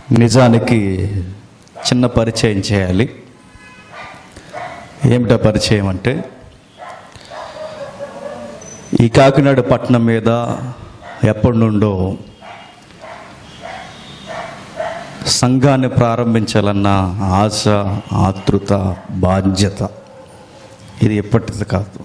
నిజానికి చిన్న పరిచయం చేయాలి ఏమిటా పరిచయం అంటే ఈ కాకినాడ పట్టణం మీద ఎప్పటి నుండో సంఘాన్ని ప్రారంభించాలన్న ఆశ ఆతృత బాధ్యత ఇది ఎప్పటిది కాదు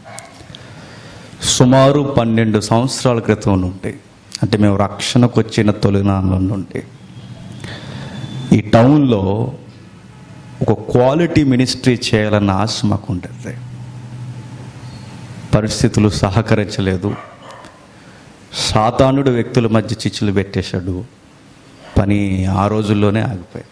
సుమారు పన్నెండు సంవత్సరాల క్రితం నుండి అంటే మేము రక్షణకు వచ్చిన తొలినాళ్ళ నుండి ఈ టౌన్లో ఒక క్వాలిటీ మినిస్ట్రీ చేయాలన్న ఆశ మాకు ఉంటుంది పరిస్థితులు సహకరించలేదు సాతానుడు వ్యక్తుల మధ్య చిచ్చులు పెట్టేశాడు పని ఆ రోజుల్లోనే ఆగిపోయింది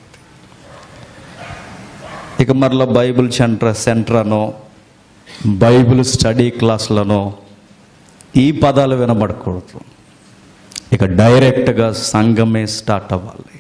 ఇక మరలా బైబిల్ సెంటర్ సెంటర్ అనో బైబిల్ స్టడీ క్లాసులనో ఈ పదాలు వినబడకూడదు ఇక డైరెక్ట్గా సంఘమే స్టార్ట్ అవ్వాలి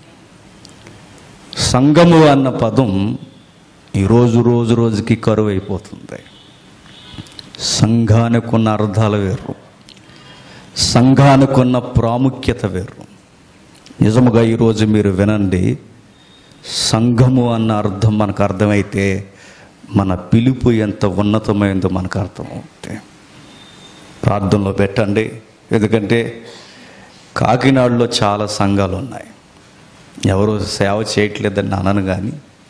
సంఘము అన్న పదం ఈరోజు రోజు రోజుకి కరువు అయిపోతుంది సంఘానికి ఉన్న అర్థాలు వేరు సంఘానికి ఉన్న ప్రాముఖ్యత వేరు నిజముగా ఈరోజు మీరు వినండి సంఘము అన్న అర్థం మనకు అర్థమైతే మన పిలుపు ఎంత ఉన్నతమైందో మనకు అర్థమవుతుంది ప్రార్థనలో పెట్టండి ఎందుకంటే కాకినాడలో చాలా సంఘాలు ఉన్నాయి ఎవరు సేవ చేయట్లేదని అనను కానీ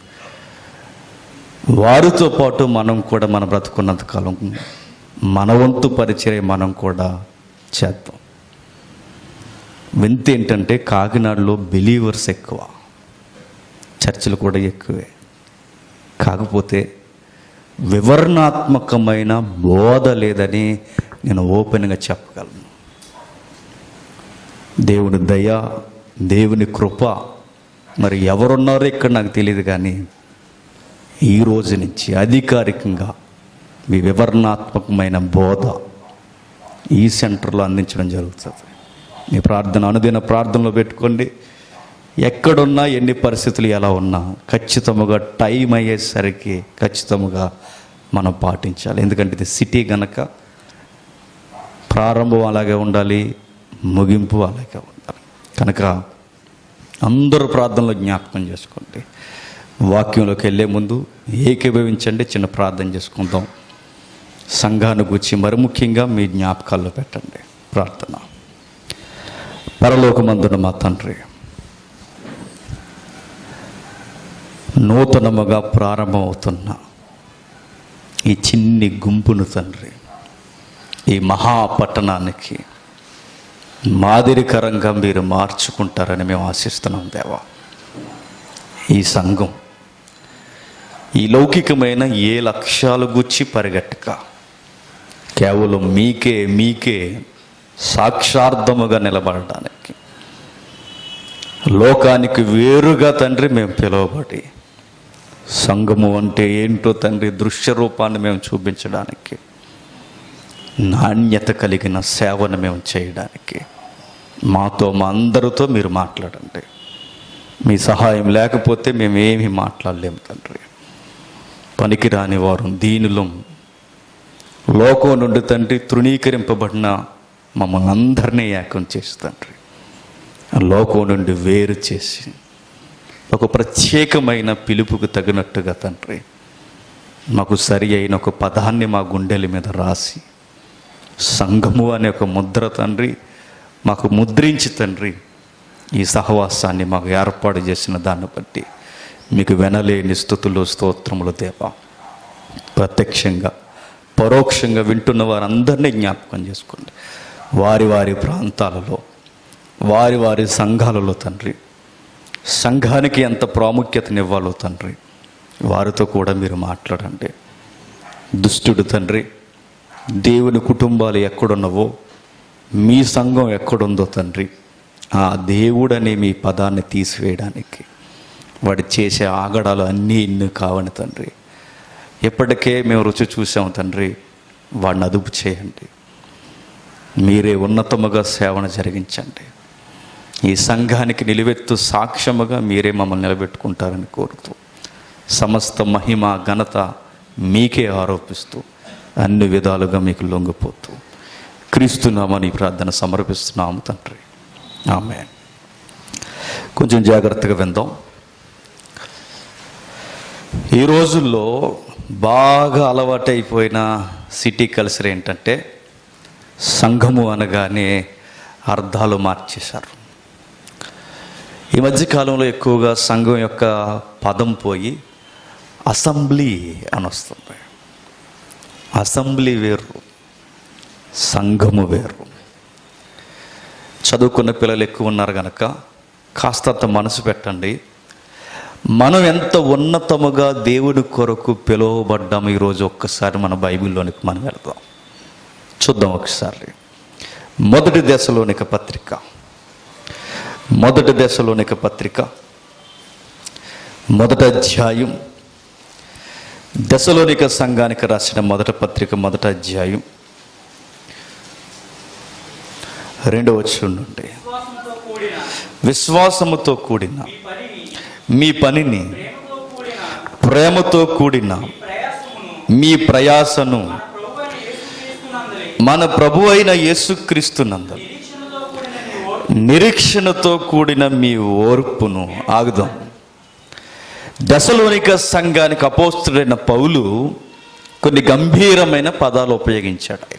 వారితో పాటు మనం కూడా మన బ్రతుకున్నంత కాలం మన వంతు పరిచయం మనం కూడా చేద్దాం వింత ఏంటంటే కాకినాడలో బిలీవర్స్ ఎక్కువ చర్చలు కూడా ఎక్కువే కాకపోతే వివరణాత్మకమైన బోధ లేదని నేను ఓపెన్గా చెప్పగలను దేవుని దయ దేవుని కృప మరి ఎవరున్నారో ఇక్కడ నాకు తెలియదు కానీ ఈ రోజు నుంచి అధికారికంగా మీ వివరణాత్మకమైన బోధ ఈ సెంటర్లో అందించడం జరుగుతుంది మీ ప్రార్థన అనుదిన ప్రార్థనలో పెట్టుకోండి ఎక్కడున్నా ఎన్ని పరిస్థితులు ఎలా ఉన్నా ఖచ్చితముగా టైం అయ్యేసరికి ఖచ్చితముగా మనం పాటించాలి ఎందుకంటే ఇది సిటీ గనక ప్రారంభం అలాగే ఉండాలి ముగింపు అలాగే ఉండాలి కనుక అందరూ ప్రార్థనలో జ్ఞాపకం చేసుకోండి వాక్యంలోకి వెళ్ళే ముందు ఏకీభవించండి చిన్న ప్రార్థన చేసుకుందాం సంఘాన్ని గురించి మరి ముఖ్యంగా మీ జ్ఞాపకాల్లో పెట్టండి ప్రార్థన పరలోకమందున మా తండ్రి నూతనముగా ప్రారంభమవుతున్న ఈ చిన్ని గుంపును తండ్రి ఈ మహాపట్టణానికి మాదిరికరంగా మీరు మార్చుకుంటారని మేము ఆశిస్తున్నాం దేవా ఈ సంఘం ఈ లౌకికమైన ఏ లక్ష్యాలు గుచ్చి పరిగెట్టక కేవలం మీకే మీకే సాక్షార్థముగా నిలబడడానికి లోకానికి వేరుగా తండ్రి మేము పిలువబడి సంఘము అంటే ఏంటో తండ్రి దృశ్య రూపాన్ని మేము చూపించడానికి నాణ్యత కలిగిన సేవను మేము చేయడానికి మాతో మా అందరితో మీరు మాట్లాడండి మీ సహాయం లేకపోతే మేము ఏమీ మాట్లాడలేము తండ్రి పనికిరాని వారు దీనులం లోకం నుండి తండ్రి తృణీకరింపబడిన మమ్మల్ని అందరినీ ఏకం చేసి తండ్రి ఆ లోకం నుండి వేరు చేసి ఒక ప్రత్యేకమైన పిలుపుకు తగినట్టుగా తండ్రి మాకు సరి అయిన ఒక పదాన్ని మా గుండెల మీద రాసి సంఘము అనే ఒక ముద్ర తండ్రి మాకు ముద్రించి తండ్రి ఈ సహవాసాన్ని మాకు ఏర్పాటు చేసిన దాన్ని బట్టి మీకు వెనలేని స్థుతులు స్తోత్రములు దేవా ప్రత్యక్షంగా పరోక్షంగా వింటున్న వారందరినీ జ్ఞాపకం చేసుకోండి వారి వారి ప్రాంతాలలో వారి వారి సంఘాలలో తండ్రి సంఘానికి ఎంత ప్రాముఖ్యతనివ్వాలో తండ్రి వారితో కూడా మీరు మాట్లాడండి దుష్టుడు తండ్రి దేవుని కుటుంబాలు ఎక్కడున్నవో మీ సంఘం ఎక్కడుందో తండ్రి ఆ దేవుడనే మీ పదాన్ని తీసివేయడానికి వాడు చేసే ఆగడాలు అన్నీ ఇన్ని కావని తండ్రి ఎప్పటికే మేము రుచి చూసాం తండ్రి వాడిని అదుపు చేయండి మీరే ఉన్నతముగా సేవను జరిగించండి ఈ సంఘానికి నిలువెత్తు సాక్ష్యముగా మీరే మమ్మల్ని నిలబెట్టుకుంటారని కోరుతూ సమస్త మహిమ ఘనత మీకే ఆరోపిస్తూ అన్ని విధాలుగా మీకు లొంగిపోతూ క్రీస్తున్నామని ప్రార్థన సమర్పిస్తున్నాము తండ్రి ఆమె కొంచెం జాగ్రత్తగా విందాం ఈ రోజుల్లో బాగా అలవాటైపోయిన సిటీ కల్చర్ ఏంటంటే సంఘము అనగానే అర్థాలు మార్చేశారు ఈ మధ్యకాలంలో ఎక్కువగా సంఘం యొక్క పదం పోయి అసెంబ్లీ అని వస్తుంది అసెంబ్లీ వేరు సంఘము వేరు చదువుకున్న పిల్లలు ఎక్కువ ఉన్నారు కనుక కాస్తంత మనసు పెట్టండి మనం ఎంత ఉన్నతముగా దేవుని కొరకు పిలువబడ్డాం ఈరోజు ఒక్కసారి మన బైబిల్లోనికి మనం వెళ్దాం చూద్దాం ఒకసారి మొదటి దశలోనిక పత్రిక మొదటి దశలోనిక పత్రిక మొదటి అధ్యాయం దశలోనిక సంఘానికి రాసిన మొదటి పత్రిక మొదటి అధ్యాయం రెండవ వచ్చి నుండి విశ్వాసంతో కూడిన విశ్వాసముతో కూడిన ఈ పనిని మీ పనిని ప్రేమతో కూడిన ప్రేమతో కూడిన ప్రయాసమును మీ ప్రయాసను మన ప్రభు అయిన యేసుక్రీస్తునందలి మన ప్రభు అయిన యేసుక్రీస్తునందు నిరీక్షణతో కూడిన నీ ఓర్పు నిరీక్షణతో కూడిన మీ ఓర్పును ఆగుదాం దశలోనిక సంఘానికి అపోస్తుడైన పౌలు కొన్ని గంభీరమైన పదాలు ఉపయోగించాడు ఆయన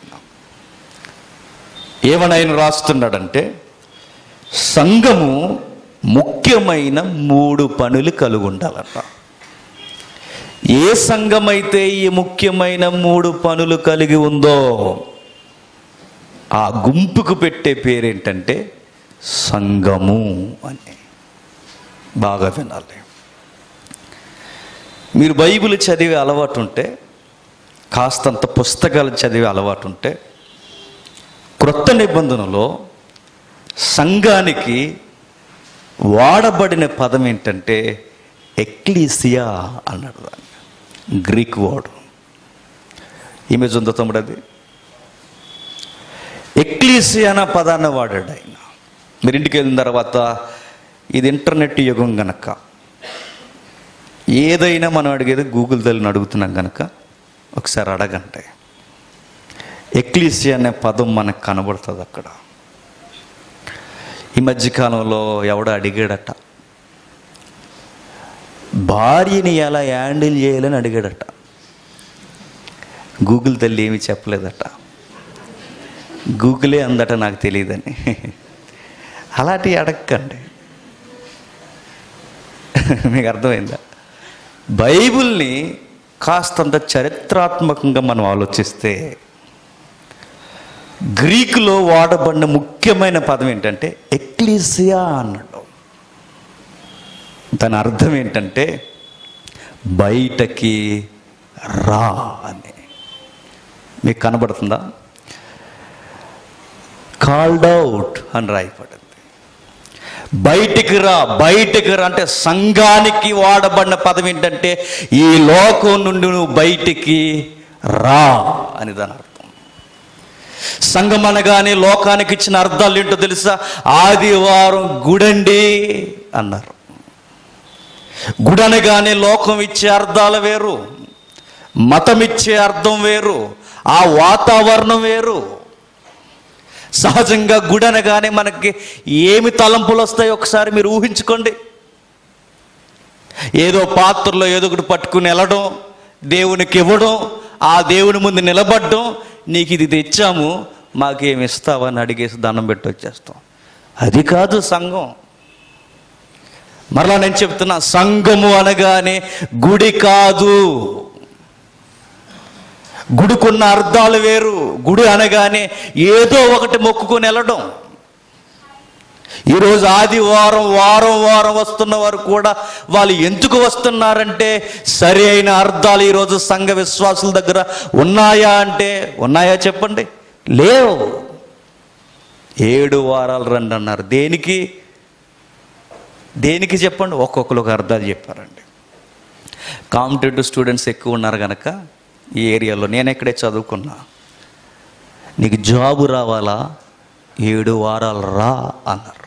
ఏమని ఆయన రాస్తున్నాడంటే సంఘము ముఖ్యమైన మూడు పనులు కలిగి ఉండాలట ఏ సంఘమైతే ఈ ముఖ్యమైన మూడు పనులు కలిగి ఉందో ఆ గుంపుకు పెట్టే పేరేంటంటే సంఘము అని బాగా వినాలి మీరు బైబిల్ చదివే అలవాటు ఉంటే కాస్తంత పుస్తకాలు చదివే అలవాటు ఉంటే క్రొత్త నిబంధనలో సంఘానికి వాడబడిన పదం ఏంటంటే ఎక్లీసియా అన్నాడు దాన్ని గ్రీక్ వర్డ్ ఇమేజ్ ఉందో తమ్ముడు అది ఎక్లీసియా అన్న పదాన్ని వాడాడు ఆయన మీరు ఇంటికి వెళ్ళిన తర్వాత ఇది ఇంటర్నెట్ యుగం గనక ఏదైనా మనం అడిగేది గూగుల్ తల్లిని అడుగుతున్నాం కనుక ఒకసారి అడగండి ఎక్లీసియా అనే పదం మనకు కనబడుతుంది అక్కడ ఈ మధ్యకాలంలో ఎవడో అడిగాడట భార్యని ఎలా హ్యాండిల్ చేయాలని అడిగాడట గూగుల్ తల్లి ఏమీ చెప్పలేదట గూగులే అందట నాకు తెలియదని అలాంటివి అడగండి మీకు అర్థమైందా బైబిల్ని కాస్తంత చరిత్రాత్మకంగా మనం ఆలోచిస్తే గ్రీకులో వాడబడిన ముఖ్యమైన పదం ఏంటంటే ఎక్లీసియా అన్నాడు దాని అర్థం ఏంటంటే బయటకి రా అని మీకు కనబడుతుందా కాల్డ్ అవుట్ అని రాయబడింది బయటికి రా బయటికి రా అంటే సంఘానికి వాడబడిన పదం ఏంటంటే ఈ లోకం నుండి నువ్వు బయటికి రా అని దాని అర్థం సంఘం అనగానే లోకానికి ఇచ్చిన అర్థాలు ఏంటో తెలుసా ఆదివారం గుడండి అన్నారు గుడి అనగానే లోకం ఇచ్చే అర్థాలు వేరు మతం ఇచ్చే అర్థం వేరు ఆ వాతావరణం వేరు సహజంగా గుడి అనగానే మనకి ఏమి తలంపులు వస్తాయో ఒకసారి మీరు ఊహించుకోండి ఏదో పాత్రలో ఏదో ఒకటి పట్టుకుని వెళ్ళడం దేవునికి ఇవ్వడం ఆ దేవుని ముందు నిలబడడం నీకు ఇది తెచ్చాము మాకేమి ఇస్తావని అడిగేసి దండం పెట్టి వచ్చేస్తాం అది కాదు సంఘం మరలా నేను చెప్తున్నా సంఘము అనగానే గుడి కాదు గుడికున్న అర్థాలు వేరు గుడి అనగానే ఏదో ఒకటి మొక్కుకొని వెళ్ళడం ఈరోజు ఆదివారం వారం వారం వస్తున్న వారు కూడా వాళ్ళు ఎందుకు వస్తున్నారంటే సరి అయిన అర్థాలు ఈరోజు సంఘ విశ్వాసుల దగ్గర ఉన్నాయా అంటే ఉన్నాయా చెప్పండి లేవు ఏడు వారాలు రండి అన్నారు దేనికి దేనికి చెప్పండి ఒక్కొక్కరు ఒక అర్థాలు చెప్పారండి కాంపిటేటివ్ స్టూడెంట్స్ ఎక్కువ ఉన్నారు కనుక ఈ ఏరియాలో నేను ఎక్కడే చదువుకున్నా నీకు జాబు రావాలా ఏడు వారాలు రా అన్నారు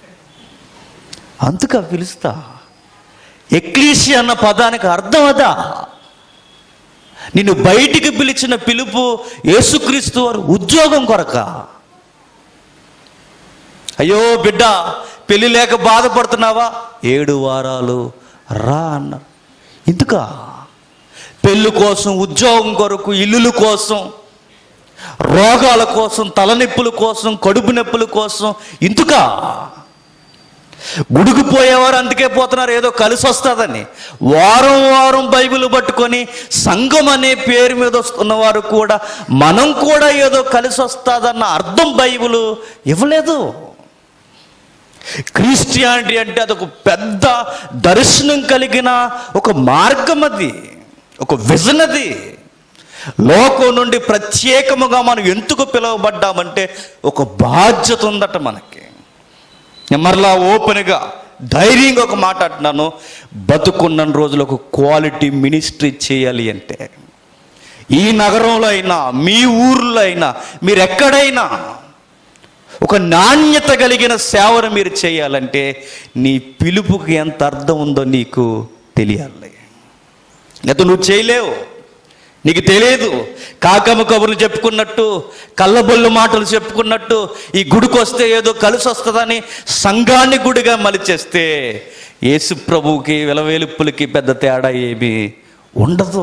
అందుక పిలుస్తా ఎక్లీసి అన్న పదానికి అర్థం అదా నిన్ను బయటికి పిలిచిన పిలుపు యేసుక్రీస్తు వారు ఉద్యోగం కొరక అయ్యో బిడ్డ పెళ్లి లేక బాధపడుతున్నావా ఏడు వారాలు రా అన్నారు ఎందుకా పెళ్ళి కోసం ఉద్యోగం కొరకు ఇల్లుల కోసం రోగాల కోసం తలనొప్పుల కోసం కడుపు నొప్పుల కోసం ఇందుకా గుడికి పోయేవారు అందుకే పోతున్నారు ఏదో కలిసి వస్తుందని వారం వారం బైబిల్ పట్టుకొని సంఘం అనే పేరు మీద వస్తున్న వారు కూడా మనం కూడా ఏదో కలిసి వస్తుందన్న అర్థం బైబిల్ ఇవ్వలేదు క్రిస్టియానిటీ అంటే అదొక పెద్ద దర్శనం కలిగిన ఒక మార్గం అది ఒక విజన్ అది లోకం నుండి ప్రత్యేకముగా మనం ఎందుకు పిలువబడ్డామంటే ఒక బాధ్యత ఉందట మనకి నేను మరలా ఓపెన్గా ధైర్యంగా ఒక మాట అంటున్నాను బతుకున్న రోజులు ఒక క్వాలిటీ మినిస్ట్రీ చేయాలి అంటే ఈ నగరంలో అయినా మీ ఊర్లో అయినా మీరు ఎక్కడైనా ఒక నాణ్యత కలిగిన సేవను మీరు చేయాలంటే నీ పిలుపుకి ఎంత అర్థం ఉందో నీకు తెలియాలి లేదా నువ్వు చేయలేవు నీకు తెలియదు కాకమ్మ కబుర్లు చెప్పుకున్నట్టు కళ్ళబొల్లు మాటలు చెప్పుకున్నట్టు ఈ గుడికి వస్తే ఏదో కలిసి వస్తుందని సంఘాన్ని గుడిగా మలిచేస్తే యేసు ప్రభువుకి విలవేలుపులకి పెద్ద తేడా ఏమీ ఉండదు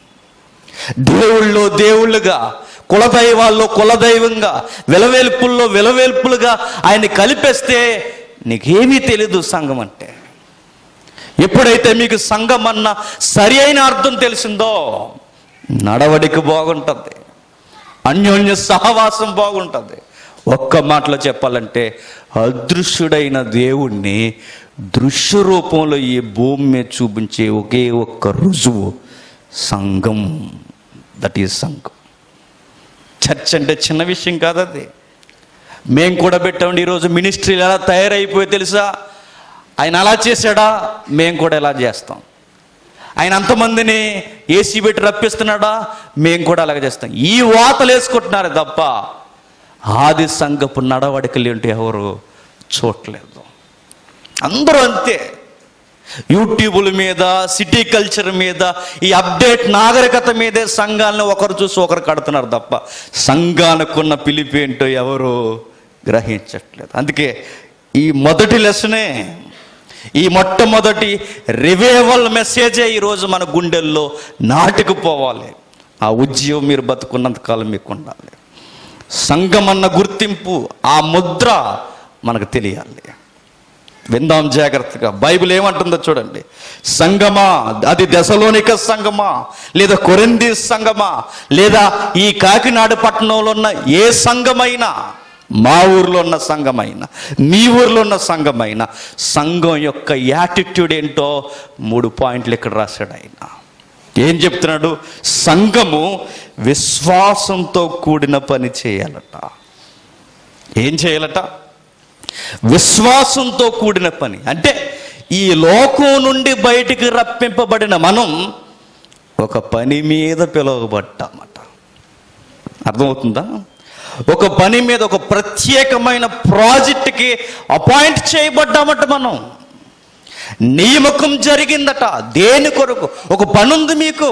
దేవుళ్ళో దేవుళ్ళుగా కులదైవాల్లో కులదైవంగా విలవేల్పుల్లో విలవేల్పులుగా ఆయన కలిపేస్తే నీకేమీ తెలీదు సంఘం అంటే ఎప్పుడైతే మీకు సంఘం అన్న సరి అయిన అర్థం తెలిసిందో నడవడిక బాగుంటుంది అన్యోన్య సహవాసం బాగుంటుంది ఒక్క మాటలో చెప్పాలంటే అదృశ్యుడైన దేవుణ్ణి దృశ్య రూపంలో ఈ భూమి మీద చూపించే ఒకే ఒక్క రుజువు సంఘం దట్ ఈజ్ సంఘం చర్చ్ అంటే చిన్న విషయం కాదు అది మేము కూడా పెట్టామండి ఈరోజు మినిస్ట్రీలు ఎలా తయారైపోయి తెలుసా ఆయన అలా చేశాడా మేము కూడా ఎలా చేస్తాం ఆయన అంతమందిని ఏసీ పెట్టి రప్పిస్తున్నాడా మేము కూడా అలాగే చేస్తాం ఈ వాతలు వేసుకుంటున్నారు తప్ప ఆది సంఘపు నడవడికలు ఏంటి ఎవరు చూడలేదు అందరూ అంతే యూట్యూబుల మీద సిటీ కల్చర్ మీద ఈ అప్డేట్ నాగరికత మీదే సంఘాలను ఒకరు చూసి ఒకరు కడుతున్నారు తప్ప సంఘానికున్న పిలిపి ఏంటో ఎవరు గ్రహించట్లేదు అందుకే ఈ మొదటి లెసనే ఈ మొట్టమొదటి రివేవల్ మెసేజే ఈరోజు మన గుండెల్లో నాటుకుపోవాలి ఆ ఉద్యమం మీరు బతుకున్నంత కాలం మీకు ఉండాలి సంఘం అన్న గుర్తింపు ఆ ముద్ర మనకు తెలియాలి విందాం జాగ్రత్తగా బైబిల్ ఏమంటుందో చూడండి సంగమా అది దశలోనిక సంగమా లేదా కొరింది సంగమా లేదా ఈ కాకినాడ పట్టణంలో ఉన్న ఏ సంఘమైనా మా ఊర్లో ఉన్న సంఘమైనా మీ ఊర్లో ఉన్న సంఘమైనా సంఘం యొక్క యాటిట్యూడ్ ఏంటో మూడు పాయింట్లు ఇక్కడ రాశాడు ఆయన ఏం చెప్తున్నాడు సంఘము విశ్వాసంతో కూడిన పని చేయాలట ఏం చేయాలట విశ్వాసంతో కూడిన పని అంటే ఈ లోకం నుండి బయటికి రప్పింపబడిన మనం ఒక పని మీద పిలువబడ్డామట అర్థమవుతుందా ఒక పని మీద ఒక ప్రత్యేకమైన ప్రాజెక్ట్కి అపాయింట్ చేయబడ్డామట మనం నియామకం జరిగిందట దేని కొరకు ఒక పని ఉంది మీకు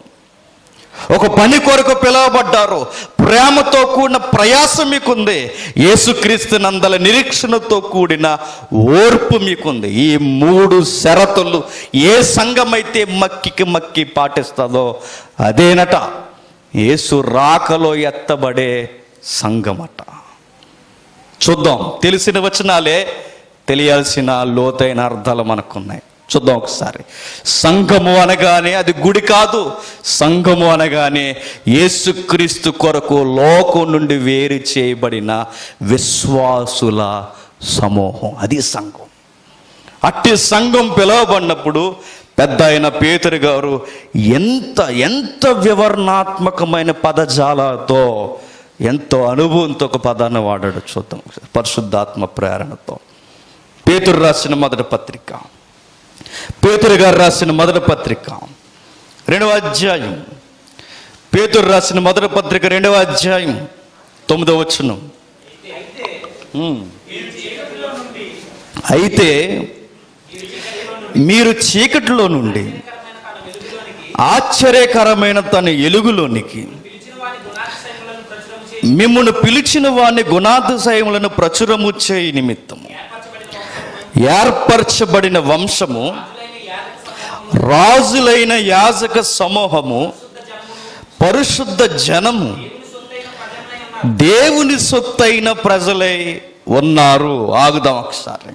ఒక పని కొరకు పిలువబడ్డారు ప్రేమతో కూడిన ప్రయాసం మీకుంది యేసుక్రీస్తు నందల నిరీక్షణతో కూడిన ఓర్పు మీకుంది ఈ మూడు షరతులు ఏ సంఘమైతే మక్కికి మక్కి పాటిస్తుందో అదేనట యేసు రాకలో ఎత్తబడే సంఘమట చూద్దాం తెలిసిన వచనాలే తెలియాల్సిన లోతైన అర్థాలు మనకున్నాయి చూద్దాం ఒకసారి సంఘము అనగానే అది గుడి కాదు సంఘము అనగానే యేసుక్రీస్తు కొరకు లోకం నుండి వేరు చేయబడిన విశ్వాసుల సమూహం అది సంఘం అట్టి సంఘం పిలువబడినప్పుడు పెద్ద అయిన పేతురు గారు ఎంత ఎంత వివరణాత్మకమైన పదజాలతో ఎంతో అనుభవంతో ఒక పదాన్ని వాడాడు చూద్దాం పరిశుద్ధాత్మ ప్రేరణతో పేతురు రాసిన మొదటి పత్రిక పేతురు గారు రాసిన మొదటి పత్రిక రెండవ అధ్యాయం పేతురు రాసిన మొదటి పత్రిక రెండవ అధ్యాయం తొమ్మిదవ వచనం ఉమ్. అయితే మీరు చీకటిలో నుండి ఆశ్చర్యకరమైన తన ఎలుగులోనికి మిమ్మల్ని పిలిచిన వాని గుణాతిశయములను ప్రచురము చేయి నిమిత్తము ఏర్పరచబడిన వంశము రాజులైన యాజక సమూహము పరిశుద్ధ జనము దేవుని సొత్తైన ప్రజలై ఉన్నారు ఆగుదాం ఒకసారి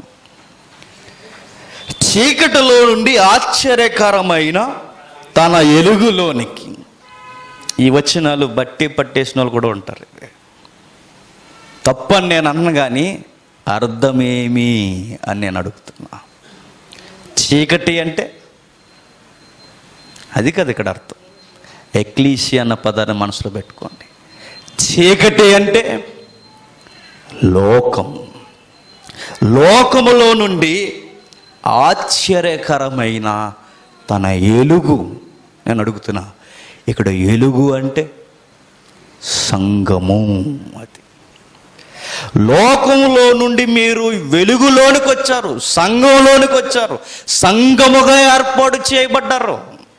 చీకటిలో నుండి ఆశ్చర్యకరమైన తన ఎలుగులోనికి ఈ వచనాలు బట్టి పట్టేసిన వాళ్ళు కూడా ఉంటారు తప్పని నేను అన్న కానీ అర్థమేమి అని నేను అడుగుతున్నా చీకటి అంటే అది కదా ఇక్కడ అర్థం ఎక్లీసి అన్న పదాన్ని మనసులో పెట్టుకోండి చీకటి అంటే లోకం లోకములో నుండి ఆశ్చర్యకరమైన తన ఎలుగు నేను అడుగుతున్నా ఇక్కడ ఎలుగు అంటే సంగము అది లోకంలో నుండి మీరు వెలుగులోనికి వచ్చారు సంఘంలోనికి వచ్చారు సంఘముగా ఏర్పాటు చేయబడ్డారు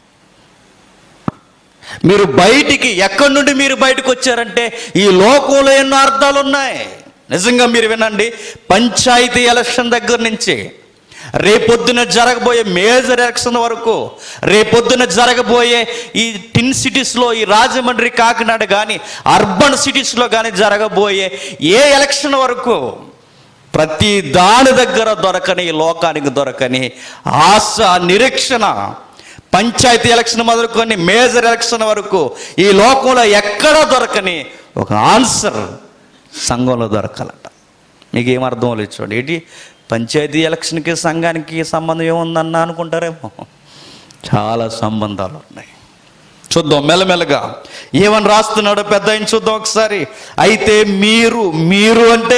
మీరు బయటికి ఎక్కడి నుండి మీరు బయటకు వచ్చారంటే ఈ లోకంలో ఎన్నో అర్థాలు ఉన్నాయి నిజంగా మీరు వినండి పంచాయతీ ఎలక్షన్ దగ్గర నుంచి రేపొద్దున జరగబోయే మేజర్ ఎలక్షన్ వరకు రేపొద్దున జరగబోయే ఈ టిన్ సిటీస్లో ఈ రాజమండ్రి కాకినాడ కానీ అర్బన్ సిటీస్లో కానీ జరగబోయే ఏ ఎలక్షన్ వరకు ప్రతి దాని దగ్గర దొరకని ఈ లోకానికి దొరకని ఆశ నిరీక్షణ పంచాయతీ ఎలక్షన్ మొదలుకొని మేజర్ ఎలక్షన్ వరకు ఈ లోకంలో ఎక్కడా దొరకని ఒక ఆన్సర్ సంఘంలో దొరకాలట మీకు ఏం అర్థం లేదు చూడండి ఏంటి పంచాయతీ ఎలక్షన్కి సంఘానికి సంబంధం ఏముందన్న అనుకుంటారేమో చాలా సంబంధాలు ఉన్నాయి చూద్దాం మెల్లమెల్లగా ఏమని రాస్తున్నాడో పెద్ద ఆయన చూద్దాం ఒకసారి అయితే మీరు మీరు అంటే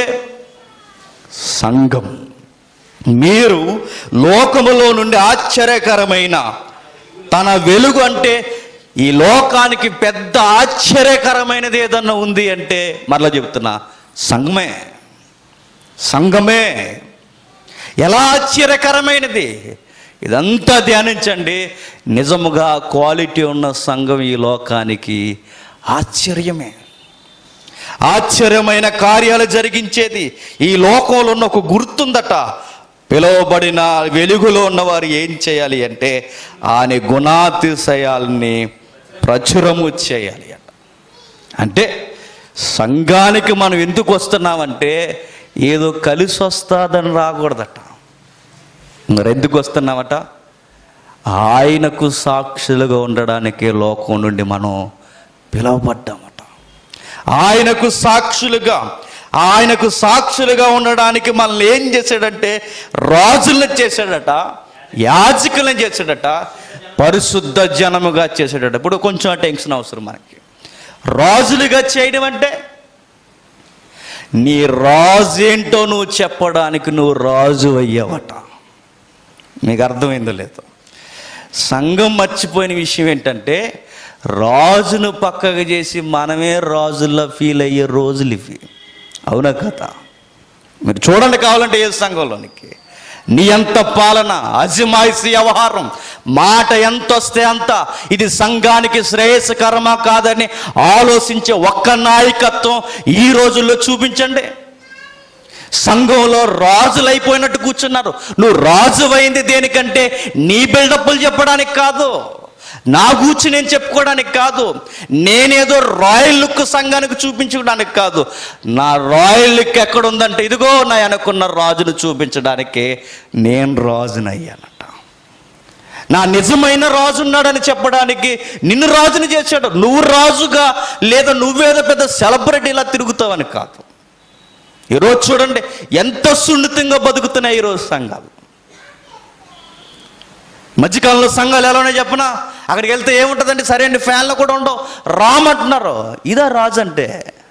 సంఘం మీరు లోకములో నుండి ఆశ్చర్యకరమైన తన వెలుగు అంటే ఈ లోకానికి పెద్ద ఆశ్చర్యకరమైనది ఏదన్నా ఉంది అంటే మరలా చెప్తున్నా సంఘమే సంఘమే ఎలా ఆశ్చర్యకరమైనది ఇదంతా ధ్యానించండి నిజముగా క్వాలిటీ ఉన్న సంఘం ఈ లోకానికి ఆశ్చర్యమే ఆశ్చర్యమైన కార్యాలు జరిగించేది ఈ లోకంలో ఉన్న ఒక గుర్తుందట పిలువబడిన వెలుగులో ఉన్నవారు ఏం చేయాలి అంటే ఆయన గుణాతిశయాల్ని ప్రచురము చేయాలి అంట అంటే సంఘానికి మనం ఎందుకు వస్తున్నామంటే ఏదో కలిసి వస్తాదని రాకూడదట మరి ఎందుకు వస్తున్నామట ఆయనకు సాక్షులుగా ఉండడానికే లోకం నుండి మనం పిలువబడ్డామట ఆయనకు సాక్షులుగా ఆయనకు సాక్షులుగా ఉండడానికి మనల్ని ఏం చేశాడంటే రాజులను చేశాడట యాజకులను చేశాడట పరిశుద్ధ జనముగా చేశాడట ఇప్పుడు కొంచెం టెన్షన్ అవసరం మనకి రాజులుగా చేయడం అంటే నీ రాజు ఏంటో నువ్వు చెప్పడానికి నువ్వు రాజు అయ్యావట మీకు అర్థమైందో లేదో సంఘం మర్చిపోయిన విషయం ఏంటంటే రాజును పక్కకు చేసి మనమే రాజుల్లో ఫీల్ అయ్యే రోజులు ఇవి అవునా కథ మీరు చూడండి కావాలంటే ఏ సంఘంలోనికి నీ ఎంత పాలన అజమాయిషి వ్యవహారం మాట ఎంత వస్తే అంత ఇది సంఘానికి శ్రేయస్కరమా కాదని ఆలోచించే ఒక్క నాయకత్వం ఈ రోజుల్లో చూపించండి సంఘంలో రాజులైపోయినట్టు కూర్చున్నారు నువ్వు రాజు అయింది దేనికంటే నీ బిల్డప్లు చెప్పడానికి కాదు నా గూర్చి నేను చెప్పుకోవడానికి కాదు నేనేదో రాయల్ లుక్ సంఘానికి చూపించుకోవడానికి కాదు నా రాయల్ లుక్ ఎక్కడ ఉందంటే ఇదిగో నా అనుకున్న రాజును చూపించడానికి నేను రాజునయ్యానట నా నిజమైన రాజు ఉన్నాడని చెప్పడానికి నిన్ను రాజుని చేశాడు నువ్వు రాజుగా లేదా నువ్వేదో పెద్ద సెలబ్రిటీలా తిరుగుతావని కాదు ఈరోజు చూడండి ఎంత సున్నితంగా బతుకుతున్నాయి ఈరోజు సంఘాలు మధ్యకాలంలో సంఘాలు ఎలా ఉన్నాయి చెప్పనా అక్కడికి వెళ్తే ఏముంటుందండి సరే అండి ఫ్యాన్లు కూడా ఉండవు రామంటున్నారు ఇదా రాజు అంటే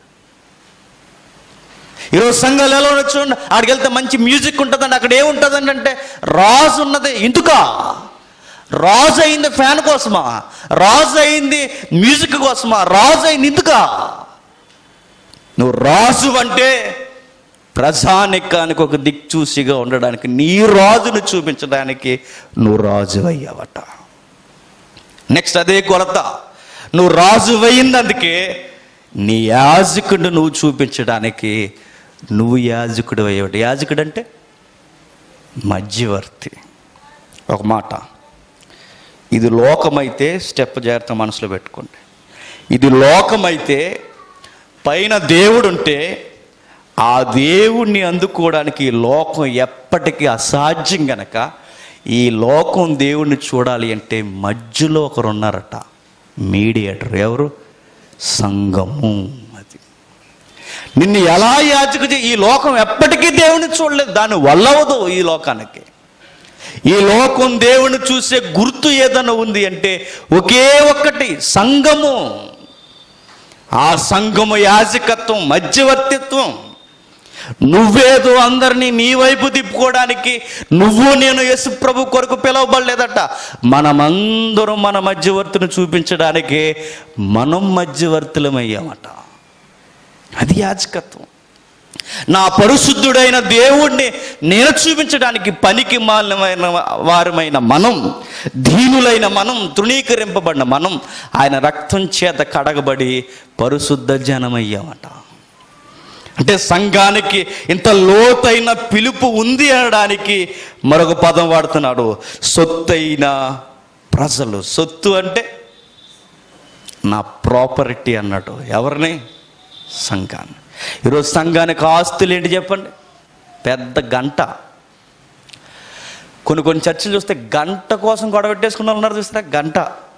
ఈరోజు సంఘాలు ఎలా ఉన్నాయి చూడండి అక్కడికి వెళ్తే మంచి మ్యూజిక్ ఉంటుందండి అక్కడ ఏముంటుందండి అంటే రాజు ఉన్నది ఎందుకా రాజు అయింది ఫ్యాన్ కోసమా రాజు అయింది మ్యూజిక్ కోసమా రాజు అయింది ఎందుకా నువ్వు రాజు అంటే ప్రజానికానికి ఒక దిక్చూసిగా ఉండడానికి నీ రాజును చూపించడానికి నువ్వు రాజు అయ్యావట నెక్స్ట్ అదే కొలత నువ్వు రాజు అయిందందుకే నీ యాజకుడు నువ్వు చూపించడానికి నువ్వు యాజకుడు అయ్యాడు యాజకుడు అంటే మధ్యవర్తి ఒక మాట ఇది లోకమైతే స్టెప్ జాగ్రత్త మనసులో పెట్టుకోండి ఇది లోకమైతే పైన దేవుడు ఉంటే ఆ దేవుణ్ణి అందుకోవడానికి ఈ లోకం ఎప్పటికీ అసాధ్యం గనక ఈ లోకం దేవుణ్ణి చూడాలి అంటే మధ్యలో ఒకరు ఉన్నారట మీడియేటర్ ఎవరు సంఘము అది నిన్ను ఎలా యాచకు చే- ఈ లోకం ఎప్పటికీ దేవుని చూడలేదు దాని వల్లవదు ఈ లోకానికి ఈ లోకం దేవుని చూసే గుర్తు ఏదైనా ఉంది అంటే ఒకే ఒక్కటి సంఘము ఆ సంఘము యాజకత్వం మధ్యవర్తిత్వం నువ్వేదో అందరినీ నీ వైపు తిప్పుకోవడానికి నువ్వు నేను యేసు ప్రభు కొరకు పిలవబడలేదట మనమందరం మన మధ్యవర్తిని చూపించడానికి మనం మధ్యవర్తులమయ్యామట అది యాజకత్వం నా పరిశుద్ధుడైన దేవుణ్ణి నేను చూపించడానికి పనికి మాలిన వారమైన మనం దీనులైన మనం తృణీకరింపబడిన మనం ఆయన రక్తం చేత కడగబడి పరిశుద్ధ జనమయ్యామట అంటే సంఘానికి ఇంత లోతైన పిలుపు ఉంది అనడానికి మరొక పదం వాడుతున్నాడు సొత్తైన ప్రజలు సొత్తు అంటే నా ప్రాపర్టీ అన్నాడు ఎవరిని సంఘాన్ని ఈరోజు సంఘానికి ఆస్తులు ఏంటి చెప్పండి పెద్ద గంట కొన్ని కొన్ని చర్చలు చూస్తే గంట కోసం గొడవ పెట్టేసుకున్న వాళ్ళు ఉన్నారు చూస్తారా గంట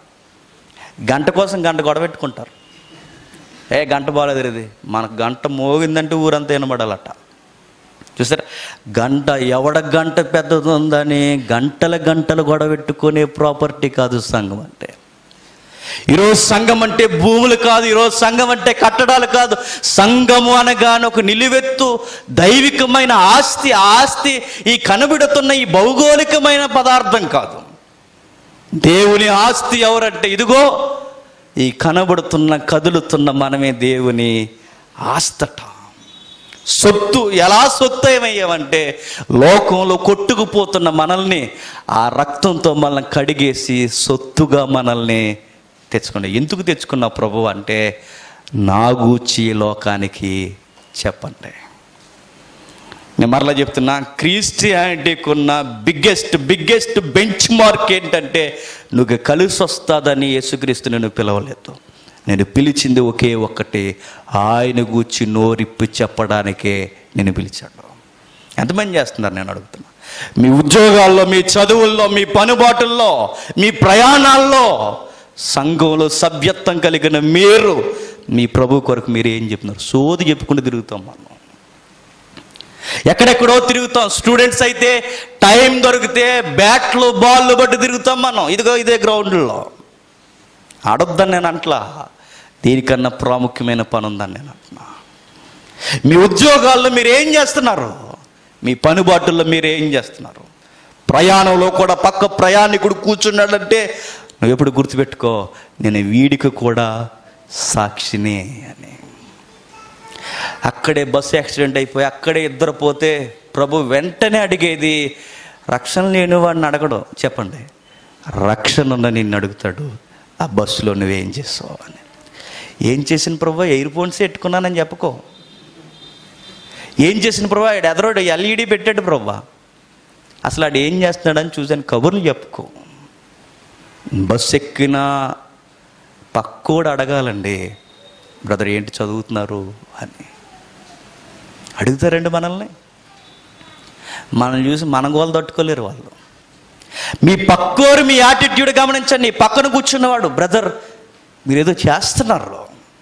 గంట కోసం గంట గొడవ పెట్టుకుంటారు ఏ గంట బాగాలేదు ఇది మనకు గంట మోగిందంటే ఊరంతా వినబడాలట చూసారా గంట ఎవడ గంట పెద్దది ఉందని గంటల గంటలు గొడవ పెట్టుకునే ప్రాపర్టీ కాదు సంఘం అంటే ఈరోజు సంఘం అంటే భూములు కాదు ఈరోజు సంఘం అంటే కట్టడాలు కాదు సంఘము అనగానే ఒక నిలువెత్తు దైవికమైన ఆస్తి ఆ ఆస్తి ఈ కనబడుతున్న ఈ భౌగోళికమైన పదార్థం కాదు దేవుని ఆస్తి ఎవరంటే ఇదిగో ఈ కనబడుతున్న కదులుతున్న మనమే దేవుని ఆస్తట సొత్తు ఎలా సొత్తు ఏమయ్యామంటే లోకంలో కొట్టుకుపోతున్న మనల్ని ఆ రక్తంతో మనల్ని కడిగేసి సొత్తుగా మనల్ని తెచ్చుకున్నా ఎందుకు తెచ్చుకున్న ప్రభు అంటే నా గూర్చి ఈ లోకానికి చెప్పండి నేను మరలా చెప్తున్నా క్రిస్టియానిటీకి ఉన్న బిగ్గెస్ట్ బిగ్గెస్ట్ బెంచ్ మార్క్ ఏంటంటే నువ్వు కలిసి వస్తాదని యేసుక్రీస్తు నేను పిలవలేదు నేను పిలిచింది ఒకే ఒక్కటి ఆయన గూర్చి నోరిప్పి చెప్పడానికే నేను పిలిచాడు ఎంతమంది చేస్తున్నారు నేను అడుగుతున్నా మీ ఉద్యోగాల్లో మీ చదువుల్లో మీ పనుబాటుల్లో మీ ప్రయాణాల్లో సంఘంలో సభ్యత్వం కలిగిన మీరు మీ ప్రభు కొరకు మీరు ఏం చెప్తున్నారు సోది చెప్పుకుంటూ తిరుగుతాం మనం ఎక్కడెక్కడో తిరుగుతాం స్టూడెంట్స్ అయితే టైం దొరికితే బ్యాట్లు బాల్ బట్టి తిరుగుతాం మనం ఇదిగో ఇదే గ్రౌండ్లో ఆడొద్దని నేను అంట్లా దీనికన్నా ప్రాముఖ్యమైన పని ఉందని నేను అంటున్నా మీ ఉద్యోగాల్లో మీరు ఏం చేస్తున్నారు మీ పనిబాటుల్లో మీరు ఏం చేస్తున్నారు ప్రయాణంలో కూడా పక్క ప్రయాణికుడు కూర్చున్నాడంటే నువ్వు ఎప్పుడు గుర్తుపెట్టుకో నేను వీడికి కూడా సాక్షినే అని అక్కడే బస్సు యాక్సిడెంట్ అయిపోయి అక్కడే ఇద్దరు పోతే ప్రభు వెంటనే అడిగేది రక్షణ లేని వాడిని అడగడు చెప్పండి రక్షణ ఉన్న నిన్ను అడుగుతాడు ఆ బస్సులో నువ్వేం చేస్తావు అని ఏం చేసిన ప్రభు ఎయిర్ ఫోన్స్ పెట్టుకున్నానని చెప్పుకో ఏం చేసిన ప్రభు ఆడు ఎదరోడు ఎల్ఈడి పెట్టాడు ప్రభు అసలు ఆడు ఏం చేస్తున్నాడని చూసాను కబుర్లు చెప్పుకో బస్సు ఎక్కిన పక్కోడు అడగాలండి బ్రదర్ ఏంటి చదువుతున్నారు అని అడుగుతారండి మనల్ని మనల్ని చూసి మన గోలు తట్టుకోలేరు వాళ్ళు మీ పక్కోరు మీ యాటిట్యూడ్ గమనించండి పక్కన కూర్చున్నవాడు బ్రదర్ మీరేదో చేస్తున్నారు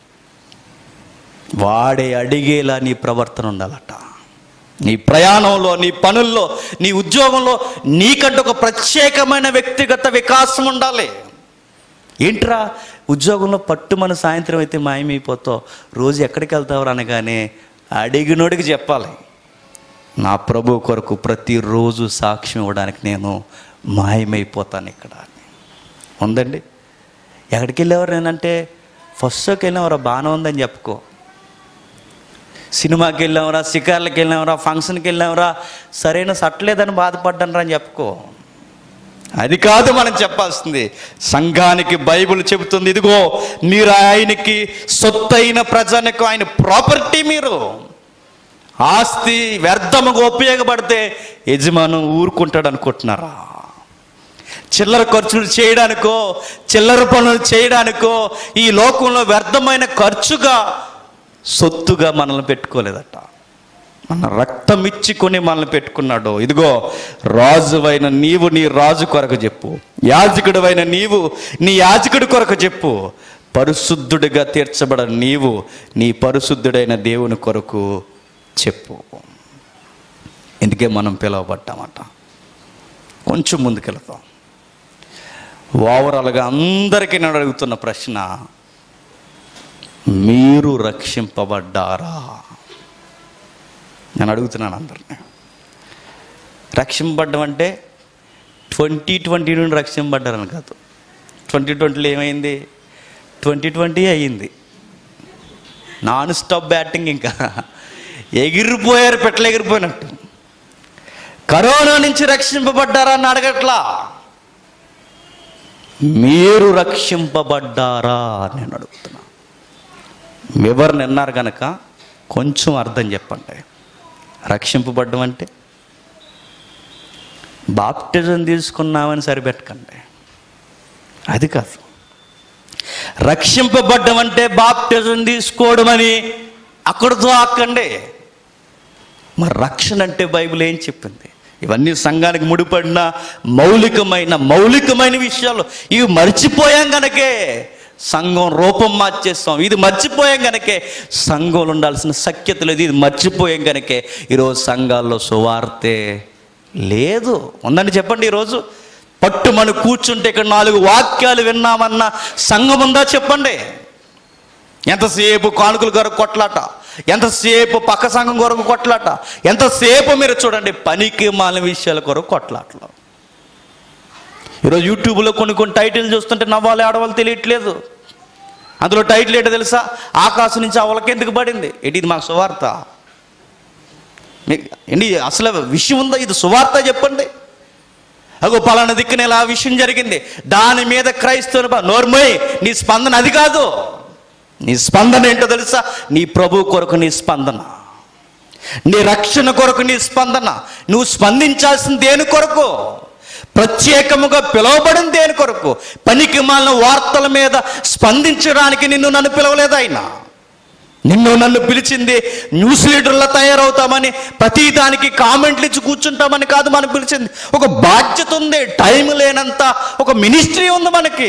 వాడే అడిగేలా నీ ప్రవర్తన ఉండాలట నీ ప్రయాణంలో నీ పనుల్లో నీ ఉద్యోగంలో నీకంటే ఒక ప్రత్యేకమైన వ్యక్తిగత వికాసం ఉండాలి ఏంట్రా ఉద్యోగంలో పట్టు మన సాయంత్రం అయితే మాయమైపోతావు రోజు ఎక్కడికి వెళ్తావు అనగానే అడిగినోడికి చెప్పాలి నా ప్రభు కొరకు ప్రతిరోజు సాక్ష్యం ఇవ్వడానికి నేను మాయమైపోతాను ఇక్కడ అని ఉందండి ఎక్కడికి వెళ్ళేవారు నేనంటే ఫస్ట్ షోకి వెళ్ళినవరా బాగానే ఉందని చెప్పుకో సినిమాకి వెళ్ళామరా షికార్లకి వెళ్ళామరా ఫంక్షన్కి వెళ్ళామరా సరైన సట్లేదని బాధపడ్డాను అని చెప్పుకో అది కాదు మనం చెప్పాల్సింది సంఘానికి బైబిల్ చెబుతుంది ఇదిగో మీరు ఆయనకి సొత్తైన ప్రజలకు ఆయన ప్రాపర్టీ మీరు ఆస్తి వ్యర్థముగా ఉపయోగపడితే యజమానం ఊరుకుంటాడు అనుకుంటున్నారా చిల్లర ఖర్చులు చేయడానికో చిల్లర పనులు చేయడానికో ఈ లోకంలో వ్యర్థమైన ఖర్చుగా సొత్తుగా మనల్ని పెట్టుకోలేదట మన రక్తం ఇచ్చుకొని మనల్ని పెట్టుకున్నాడు ఇదిగో రాజువైన నీవు నీ రాజు కొరకు చెప్పు యాజకుడివైన నీవు నీ యాజకుడి కొరకు చెప్పు పరిశుద్ధుడిగా తీర్చబడ నీవు నీ పరిశుద్ధుడైన దేవుని కొరకు చెప్పు ఎందుకే మనం పిలువబడ్డామట కొంచెం ముందుకెళ్తాం ఓవరాల్గా అందరికీ నేను అడుగుతున్న ప్రశ్న మీరు రక్షింపబడ్డారా నేను అడుగుతున్నాను అందరిని రక్షింపబడ్డం అంటే ట్వంటీ ట్వంటీ నుండి రక్షింపబడ్డారని కాదు ట్వంటీ ట్వంటీలో ఏమైంది ట్వంటీ ట్వంటీ అయ్యింది నాన్ స్టాప్ బ్యాటింగ్ ఇంకా ఎగిరిపోయారు పెట్టలు ఎగిరిపోయినట్టు కరోనా నుంచి రక్షింపబడ్డారా అని అడగట్లా మీరు రక్షింపబడ్డారా అని నేను అడుగుతున్నా ఎవరు నిన్నారు కనుక కొంచెం అర్థం చెప్పండి రక్షింపబడ్డం అంటే బాప్టిజం తీసుకున్నామని సరిపెట్టకండి అది కాదు రక్షింపబడ్డం అంటే బాప్టిజం తీసుకోవడం అని అక్కడితో ఆక్కండి మరి రక్షణ అంటే బైబిల్ ఏం చెప్పింది ఇవన్నీ సంఘానికి ముడిపడిన మౌలికమైన మౌలికమైన విషయాలు ఇవి మర్చిపోయాం గనకే సంఘం రూపం మార్చేస్తాం ఇది మర్చిపోయాం గనకే సంఘంలో ఉండాల్సిన సఖ్యత లేదు ఇది మర్చిపోయాం గనకే ఈరోజు సంఘాల్లో సువార్తే లేదు ఉందండి చెప్పండి ఈరోజు పట్టుమని కూర్చుంటే ఇక్కడ నాలుగు వాక్యాలు విన్నామన్న సంఘం ఉందా చెప్పండి ఎంతసేపు కానుకల కొరకు కొట్లాట ఎంతసేపు పక్క సంఘం కొరకు కొట్లాట ఎంతసేపు మీరు చూడండి పనికి మాలిన విషయాల కొరకు కొట్లాటలు ఈరోజు యూట్యూబ్లో కొన్ని కొన్ని టైటిల్ చూస్తుంటే నవ్వాలి ఆడవాళ్ళు తెలియట్లేదు అందులో టైటిల్ ఏంటో తెలుసా ఆకాశం నుంచి అవలకి ఎందుకు పడింది ఏంటి ఇది మాకు సువార్త మీకు ఏంటి అసలు విషయం ఉందా ఇది సువార్త చెప్పండి అగో పలానా దిక్కున ఇలా ఆ విషయం జరిగింది దాని మీద క్రైస్తవులు నోర్మోయ్ నీ స్పందన అది కాదు నీ స్పందన ఏంటో తెలుసా నీ ప్రభు కొరకు నీ స్పందన నీ రక్షణ కొరకు నీ స్పందన నువ్వు స్పందించాల్సిన దేని కొరకు ప్రత్యేకముగా పిలువబడిన దేని కొరకు పనికి మాలిన వార్తల మీద స్పందించడానికి నిన్ను నన్ను పిలవలేదు ఆయన నిన్ను నన్ను పిలిచింది న్యూస్ లీడర్లా తయారవుతామని ప్రతి దానికి కామెంట్లు ఇచ్చి కూర్చుంటామని కాదు మనం పిలిచింది ఒక బాధ్యత ఉంది టైం లేనంత ఒక మినిస్ట్రీ ఉంది మనకి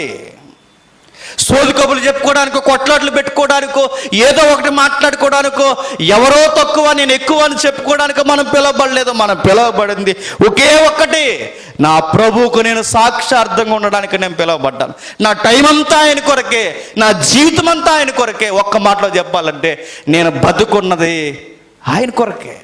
సోది కబులు చెప్పుకోవడానికో కొట్లాట్లు పెట్టుకోవడానికో ఏదో ఒకటి మాట్లాడుకోవడానికో ఎవరో తక్కువ నేను ఎక్కువ అని చెప్పుకోవడానికో మనం పిలవబడలేదు మనం పిలవబడింది ఒకే ఒక్కటి నా ప్రభువుకు నేను సాక్షార్థంగా ఉండడానికి నేను పిలవబడ్డాను నా టైం అంతా ఆయన కొరకే నా జీవితం అంతా ఆయన కొరకే ఒక్క మాటలో చెప్పాలంటే నేను బతుకున్నది ఆయన కొరకే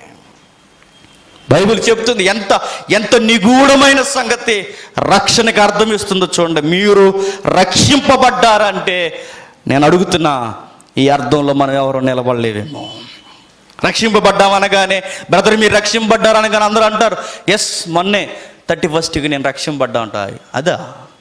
బైబిల్ చెప్తుంది ఎంత ఎంత నిగూఢమైన సంగతి రక్షణకి అర్థం ఇస్తుందో చూడండి మీరు రక్షింపబడ్డారంటే నేను అడుగుతున్నా ఈ అర్థంలో మనం ఎవరు నిలబడలేవేమో రక్షింపబడ్డామనగానే బ్రదర్ మీరు రక్షింపబడ్డారనగానే అందరూ అంటారు ఎస్ మొన్నే థర్టీ ఫస్ట్కి నేను రక్షింపబడ్డా అంట అదా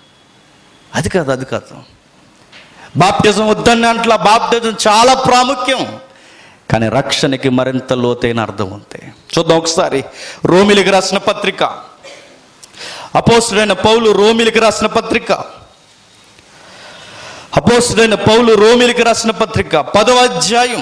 అది కాదు అది కాదు బాప్టిజం వద్దని అంట్లా బాప్టిజం చాలా ప్రాముఖ్యం కానీ రక్షణకి మరింత లోతైన అర్థం ఉంది చూద్దాం ఒకసారి రోమిలికి రాసిన పత్రిక అపోసుడైన పౌలు రోమిలికి రాసిన పత్రిక అపోసుడైన పౌలు రోమిలికి రాసిన పత్రిక పదవ అధ్యాయం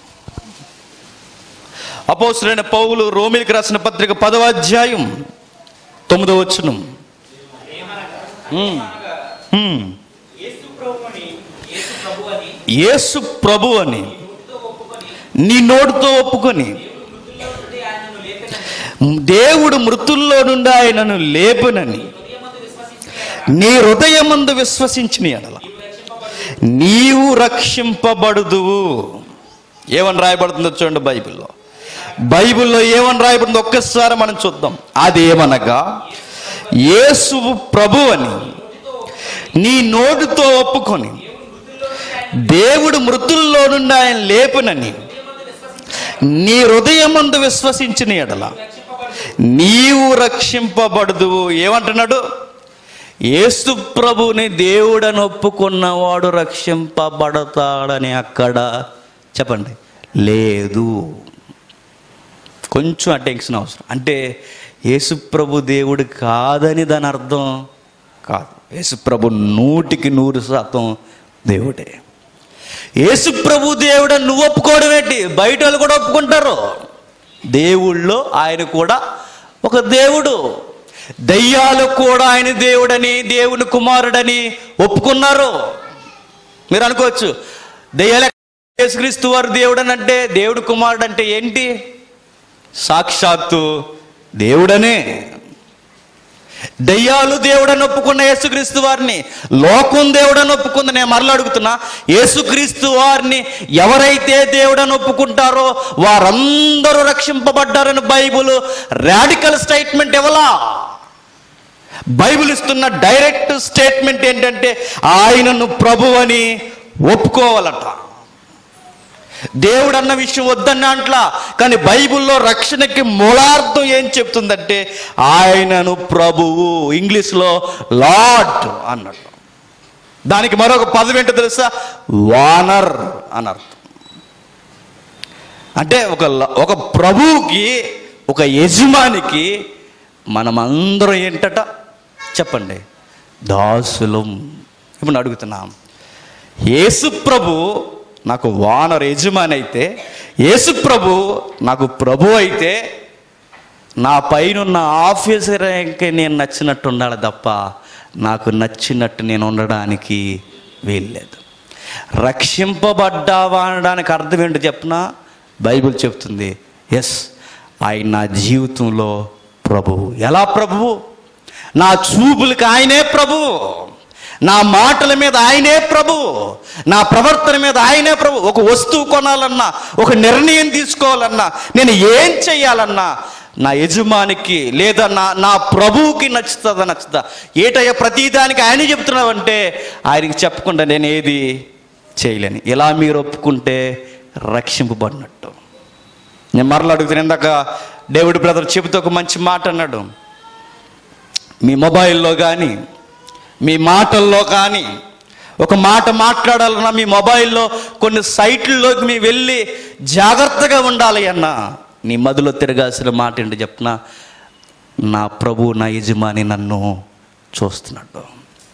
అపోసుడైన పౌలు రోమిలికి రాసిన పత్రిక పదవ అధ్యాయం తొమ్మిదవ వచనం ఉమ్, ఉమ్. యేసు ప్రభుని యేసు ప్రభు అని యేసు ప్రభు అని నీ నోటితో ఒప్పుకొని మృతుల్లో నుండి ఆయనను లేపెనని దేవుడు మృతుల్లో నుండి ఆయనను లేపునని హృదయమందు విశ్వసించిన నీ హృదయమందు విశ్వసించిన ఎడల నీవు రక్షింపబడుదువు ఏమని రాయబడుతుందో చూడండి బైబిల్లో బైబిల్లో ఏమని రాయబడుతుందో ఒక్కసారి మనం చూద్దాం అదేమనగా యేసు ప్రభు అని నీ నోటితో ఒప్పుకొని దేవుడు మృతుల్లో నుండి ఆయన లేపునని నీ హృదయమందు విశ్వసించిన ఎడల నీవు రక్షింపబడదువు ఏమంటున్నాడు యేసు ప్రభుని దేవుడని ఒప్పుకున్నవాడు రక్షింపబడతాడని అక్కడ చెప్పండి లేదు కొంచెం అటెన్షన్ అవసరం అంటే యేసుప్రభు దేవుడు కాదని దాని అర్థం కాదు యేసుప్రభు నూటికి నూరు శాతం దేవుడే యేసుప్రభు దేవుడు అని నువ్వు ఒప్పుకోవడం ఏంటి బయట వాళ్ళు కూడా ఒప్పుకుంటారు దేవుళ్ళో ఆయన కూడా ఒక దేవుడు దయ్యాలు కూడా ఆయన దేవుడని దేవుని కుమారుడని ఒప్పుకున్నారు మీరు అనుకోవచ్చు దయ్యాల యేసుక్రీస్తు వారు దేవుడని అంటే దేవుడు కుమారుడు అంటే ఏంటి సాక్షాత్తు దేవుడనే దయ్యాలు దేవుడని ఒప్పుకున్న యేసుక్రీస్తు వారిని లోకం దేవుడని ఒప్పుకుంది నేను మరలా అడుగుతున్నా యేసుక్రీస్తు వారిని ఎవరైతే దేవుడని ఒప్పుకుంటారో వారందరూ రక్షింపబడ్డారని బైబుల్ రాడికల్ స్టేట్మెంట్ ఇవ్వలా బైబిల్ ఇస్తున్న డైరెక్ట్ స్టేట్మెంట్ ఏంటంటే ఆయనను ప్రభు అని ఒప్పుకోవాలట దేవుడు అన్న విషయం వద్దన్న అంట్లా కానీ బైబిల్లో రక్షణకి మూలార్థం ఏం చెప్తుందంటే ఆయనను ప్రభువు ఇంగ్లీష్లో లార్డ్ అన్నట్టు దానికి మరొక పదం ఏంటో తెలుసా వానర్ అని అర్థం అంటే ఒక ల- ఒక ప్రభువుకి ఒక యజమానికి మనమందరం ఏంటట చెప్పండి దాసులం ఇప్పుడు నేను అడుగుతున్నాం యేసు ప్రభు నాకు వానర్ యజమాని అయితే యేసు ప్రభు నాకు ప్రభు అయితే నా పైనున్న ఆఫీసర్కి నేను నచ్చినట్టు ఉండాలి తప్ప నాకు నచ్చినట్టు నేను ఉండడానికి వీల్లేదు రక్షింపబడ్డావా అనడానికి అర్థం ఏంటో చెప్పనా బైబిల్ చెప్తుంది ఎస్ ఆయన నా జీవితంలో ప్రభువు ఎలా ప్రభువు నా చూపులకు ఆయనే ప్రభువు నా మాటల మీద ఆయనే ప్రభు నా ప్రవర్తన మీద ఆయనే ప్రభు ఒక వస్తువు కొనాలన్నా ఒక నిర్ణయం తీసుకోవాలన్నా నేను ఏం చేయాలన్నా నా యజమానికి లేదా నా నా ప్రభువుకి నచ్చుతుందా నచ్చుతా ఏటయ్యా ప్రతిదానికి ఆయన చెప్తున్నావంటే ఆయనకి చెప్పకుండా నేను ఏది చేయలేను ఇలా మీరు ఒప్పుకుంటే రక్షింపబడినట్టు నేను మరలా అడుగుతాను ఇందాక డేవిడ్ బ్రదర్ చెబుతూ ఒక మంచి మాట అన్నాడు మీ మొబైల్లో కానీ మీ మాటల్లో కానీ ఒక మాట మాట్లాడాలన్నా మీ మొబైల్లో కొన్ని సైట్లలోకి మీ వెళ్ళి జాగ్రత్తగా ఉండాలి అన్న నీ మదిలో తిరగాల్సిన మాట ఏంటి చెప్పనా నా ప్రభు నా యజమాని నన్ను చూస్తున్నాడు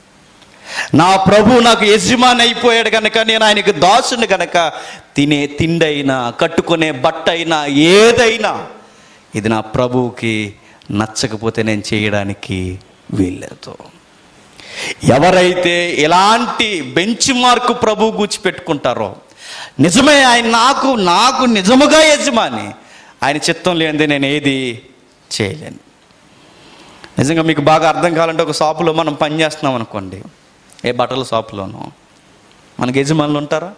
నా ప్రభు నాకు యజమాని అయిపోయాడు కనుక నేను ఆయనకి దాసుని కనుక తినే తిండైనా కట్టుకునే బట్ట అయినా ఏదైనా ఇది నా ప్రభువుకి నచ్చకపోతే నేను చేయడానికి వీల్లేదు ఎవరైతే ఎలాంటి బెంచ్ మార్క్ ప్రభు గూర్చి పెట్టుకుంటారో నిజమే ఆయన నాకు నాకు నిజముగా యజమాని ఆయన చిత్తం లేనిదే నేను ఏది చేయలేను నిజంగా మీకు బాగా అర్థం కావాలంటే ఒక షాపులో మనం పని చేస్తున్నాం అనుకోండి ఏ బట్టల షాపులోనూ మనకి యజమానులు ఉంటారా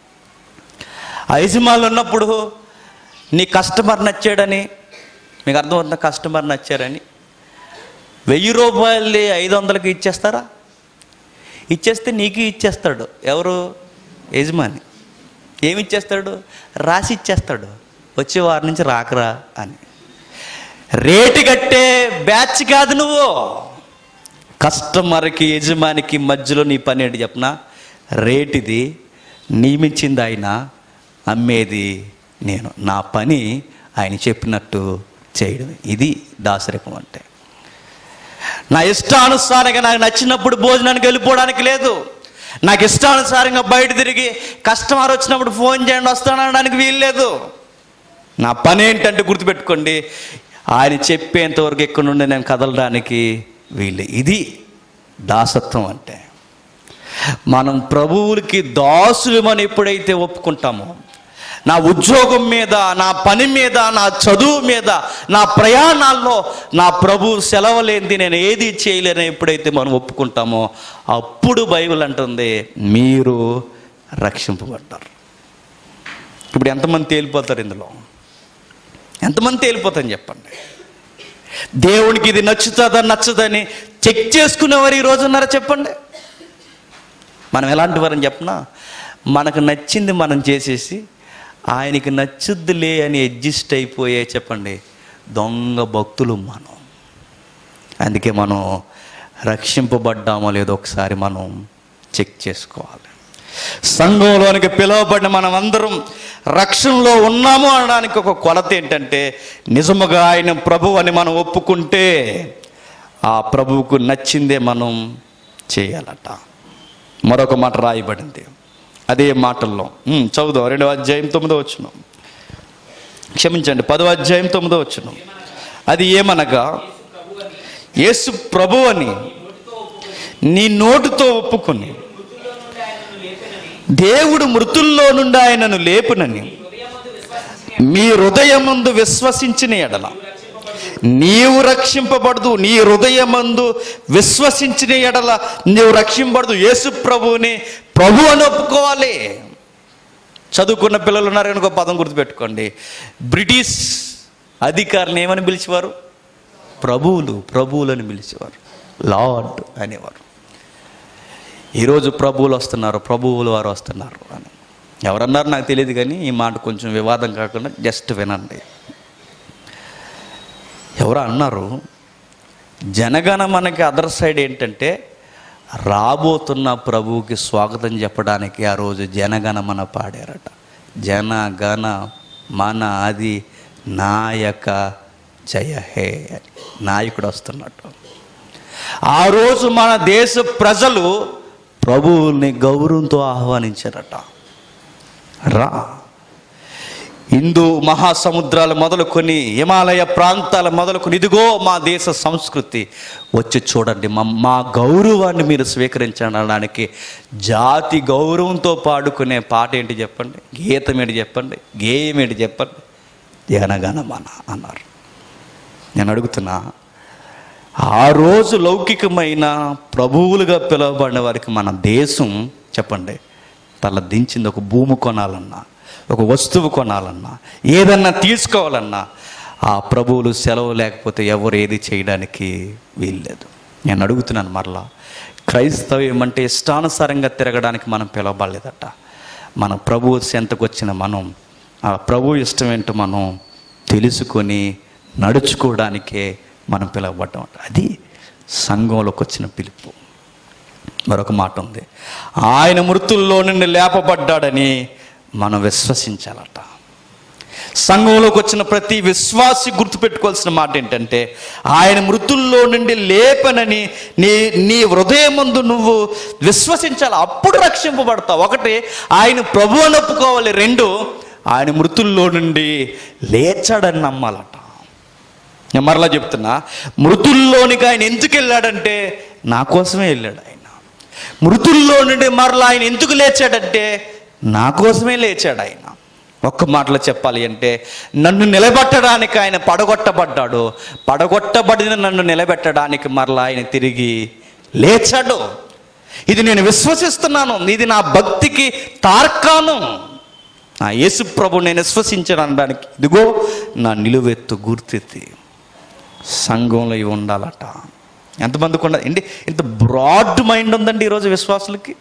ఆ యజమానులు ఉన్నప్పుడు నీ కస్టమర్ నచ్చాడని మీకు అర్థమవుతుందా కస్టమర్ నచ్చారని వెయ్యి రూపాయలు ఐదు వందలకి ఇచ్చేస్తారా ఇచ్చేస్తే నీకు ఇచ్చేస్తాడు ఎవరు యజమాని ఏమి ఇచ్చేస్తాడు రాసి ఇచ్చేస్తాడు వచ్చే వారి నుంచి రాకరా అని రేటు కట్టే బ్యాచ్ కాదు నువ్వు కస్టమర్కి యజమానికి మధ్యలో నీ పని ఏంటి చెప్పనా రేటిది నియమించింది ఆయన అమ్మేది నేను నా పని ఆయన చెప్పినట్టు చేయడం ఇది దాసరికం అంటే నా ఇష్టానుసారంగా నాకు నచ్చినప్పుడు భోజనానికి వెళ్ళిపోవడానికి లేదు నాకు ఇష్టానుసారంగా బయట తిరిగి కస్టమర్ వచ్చినప్పుడు ఫోన్ చేయండి వస్తానడానికి వీలు లేదు నా పని ఏంటంటే గుర్తుపెట్టుకోండి ఆయన చెప్పేంత వరకు ఎక్కడి నుండి నేను కదలడానికి వీలు ఇది దాసత్వం అంటే మనం ప్రభువులకి దాసులమని ఎప్పుడైతే ఒప్పుకుంటామో నా ఉద్యోగం మీద నా పని మీద నా చదువు మీద నా ప్రయాణాల్లో నా ప్రభు సెలవులేంది నేను ఏది చేయలేని ఎప్పుడైతే మనం ఒప్పుకుంటామో అప్పుడు బైబిల్ అంటుంది మీరు రక్షింపబడ్డారు ఇప్పుడు ఎంతమంది తేలిపోతారు ఇందులో ఎంతమంది తేలిపోతారని చెప్పండి దేవునికి ఇది నచ్చుతుందా నచ్చదని చెక్ చేసుకునేవారు ఈ రోజు ఉన్నారా చెప్పండి మనం ఎలాంటి వారని చెప్పనా మనకు నచ్చింది మనం చేసేసి ఆయనకి నచ్చుద్దిలే అని అడ్జస్ట్ అయిపోయే చెప్పండి దొంగ భక్తులు మనం అందుకే మనం రక్షింపబడ్డామో లేదో ఒకసారి మనం చెక్ చేసుకోవాలి సంఘంలోనికి పిలువబడిన మనం అందరం రక్షణలో ఉన్నాము అనడానికి ఒక కొలత ఏంటంటే నిజముగా ఆయన ప్రభు అని మనం ఒప్పుకుంటే ఆ ప్రభువుకు నచ్చిందే మనం చేయాలట మరొక మాట రాయబడింది అదే మాటల్లో ఉమ్, చదువుదాం రెండవ అధ్యాయం తొమ్మిదో వచ్చిన క్షమించండి పదో అధ్యాయం తొమ్మిదో వచ్చిన అది ఏమనగా యేసు ప్రభు అని నీ నోటితో ఒప్పుకొని దేవుడు మృతుల్లో నుండి ఆయనను లేపునని మీ హృదయమందు విశ్వసించిన ఎడల నీవు రక్షింపబడదు నీ హృదయమందు విశ్వసించిన ఎడల నీవు రక్షింపబడదు యేసు ప్రభువుని ప్రభు అని ఒప్పుకోవాలి చదువుకున్న పిల్లలు ఉన్నారు కనుక ఒక పదం గుర్తుపెట్టుకోండి బ్రిటిష్ అధికారులు ఏమని పిలిచేవారు ప్రభువులు ప్రభువులని పిలిచేవారు లార్డ్ అనేవారు ఈరోజు ప్రభువులు వస్తున్నారు ప్రభువులు వారు వస్తున్నారు అని ఎవరన్నారు నాకు తెలియదు కానీ ఈ మాట కొంచెం వివాదం కాకుండా జస్ట్ వినండి ఎవరో అన్నారు జనగణ మనకి అదర్ సైడ్ ఏంటంటే రాబోతున్న ప్రభువుకి స్వాగతం చెప్పడానికి ఆ రోజు జనగణమన పాడారట జనగణ మన అది నాయక జయ హే అని నాయకుడు వస్తున్నట్టు ఆ రోజు మన దేశ ప్రజలు ప్రభువుల్ని గౌరవంతో ఆహ్వానించారట రా హిందూ మహాసముద్రాలు మొదలుకొని హిమాలయ ప్రాంతాల మొదలుకొని ఇదిగో మా దేశ సంస్కృతి వచ్చి చూడండి మా మా గౌరవాన్ని మీరు స్వీకరించడానికి జాతి గౌరవంతో పాడుకునే పాట ఏంటి చెప్పండి గీతం ఏంటి చెప్పండి గేయం ఏంటి చెప్పండి జనగణమన అన్నారు నేను అడుగుతున్నా ఆ రోజు లౌకికమైన ప్రభువులుగా పిలువబడిన వారికి మన దేశం చెప్పండి తల దించింది ఒక భూమి కొనాలన్నా ఒక వస్తువు కొనాలన్నా ఏదన్నా తీసుకోవాలన్నా ఆ ప్రభువులు సెలవు లేకపోతే ఎవరు ఏది చేయడానికి వీల్లేదు నేను అడుగుతున్నాను మరలా క్రైస్తవ్యం అంటే ఇష్టానుసారంగా తిరగడానికి మనం పిలవబడలేదట మన ప్రభువు చెంతకు వచ్చిన మనం ఆ ప్రభు ఇష్టం ఏంటో మనం తెలుసుకొని నడుచుకోవడానికే మనం పిలవబడ్డాం అది సంఘంలోకి వచ్చిన పిలుపు మరొక మాట ఉంది ఆయన మృతుల్లో నుండి లేపబడ్డాడని మనం విశ్వసించాలట సంఘంలోకి వచ్చిన ప్రతి విశ్వాసి గుర్తుపెట్టుకోవాల్సిన మాట ఏంటంటే ఆయన మృతుల్లో నుండి లేపనని నీ నీ హృదయమందు నువ్వు విశ్వసించాలి అప్పుడు రక్షింపబడతావు ఒకటి ఆయన ప్రభు అని ఒప్పుకోవాలి రెండు ఆయన మృతుల్లో నుండి లేచాడని నమ్మాలట నేను మరలా చెప్తున్నా మృతుల్లోనికి ఆయన ఎందుకు వెళ్ళాడంటే నా కోసమే వెళ్ళాడు ఆయన మృతుల్లో నుండి మరలా ఆయన ఎందుకు లేచాడంటే నా కోసమే లేచాడు ఆయన ఒక్క మాటలో చెప్పాలి అంటే నన్ను నిలబెట్టడానికి ఆయన పడగొట్టబడ్డాడు పడగొట్టబడిన నన్ను నిలబెట్టడానికి మరలా ఆయన తిరిగి లేచాడు ఇది నేను విశ్వసిస్తున్నాను ఇది నా భక్తికి తార్కాణం నా యేసు ప్రభు నేను విశ్వసించాను అనడానికి ఇదిగో నా నిలువెత్తు గుర్తెత్తి సంఘంలో ఇవి ఉండాలట ఎంతమందికి ఉండాలి ఏంటి ఇంత బ్రాడ్ మైండ్ ఉందండి ఈరోజు విశ్వాసులకి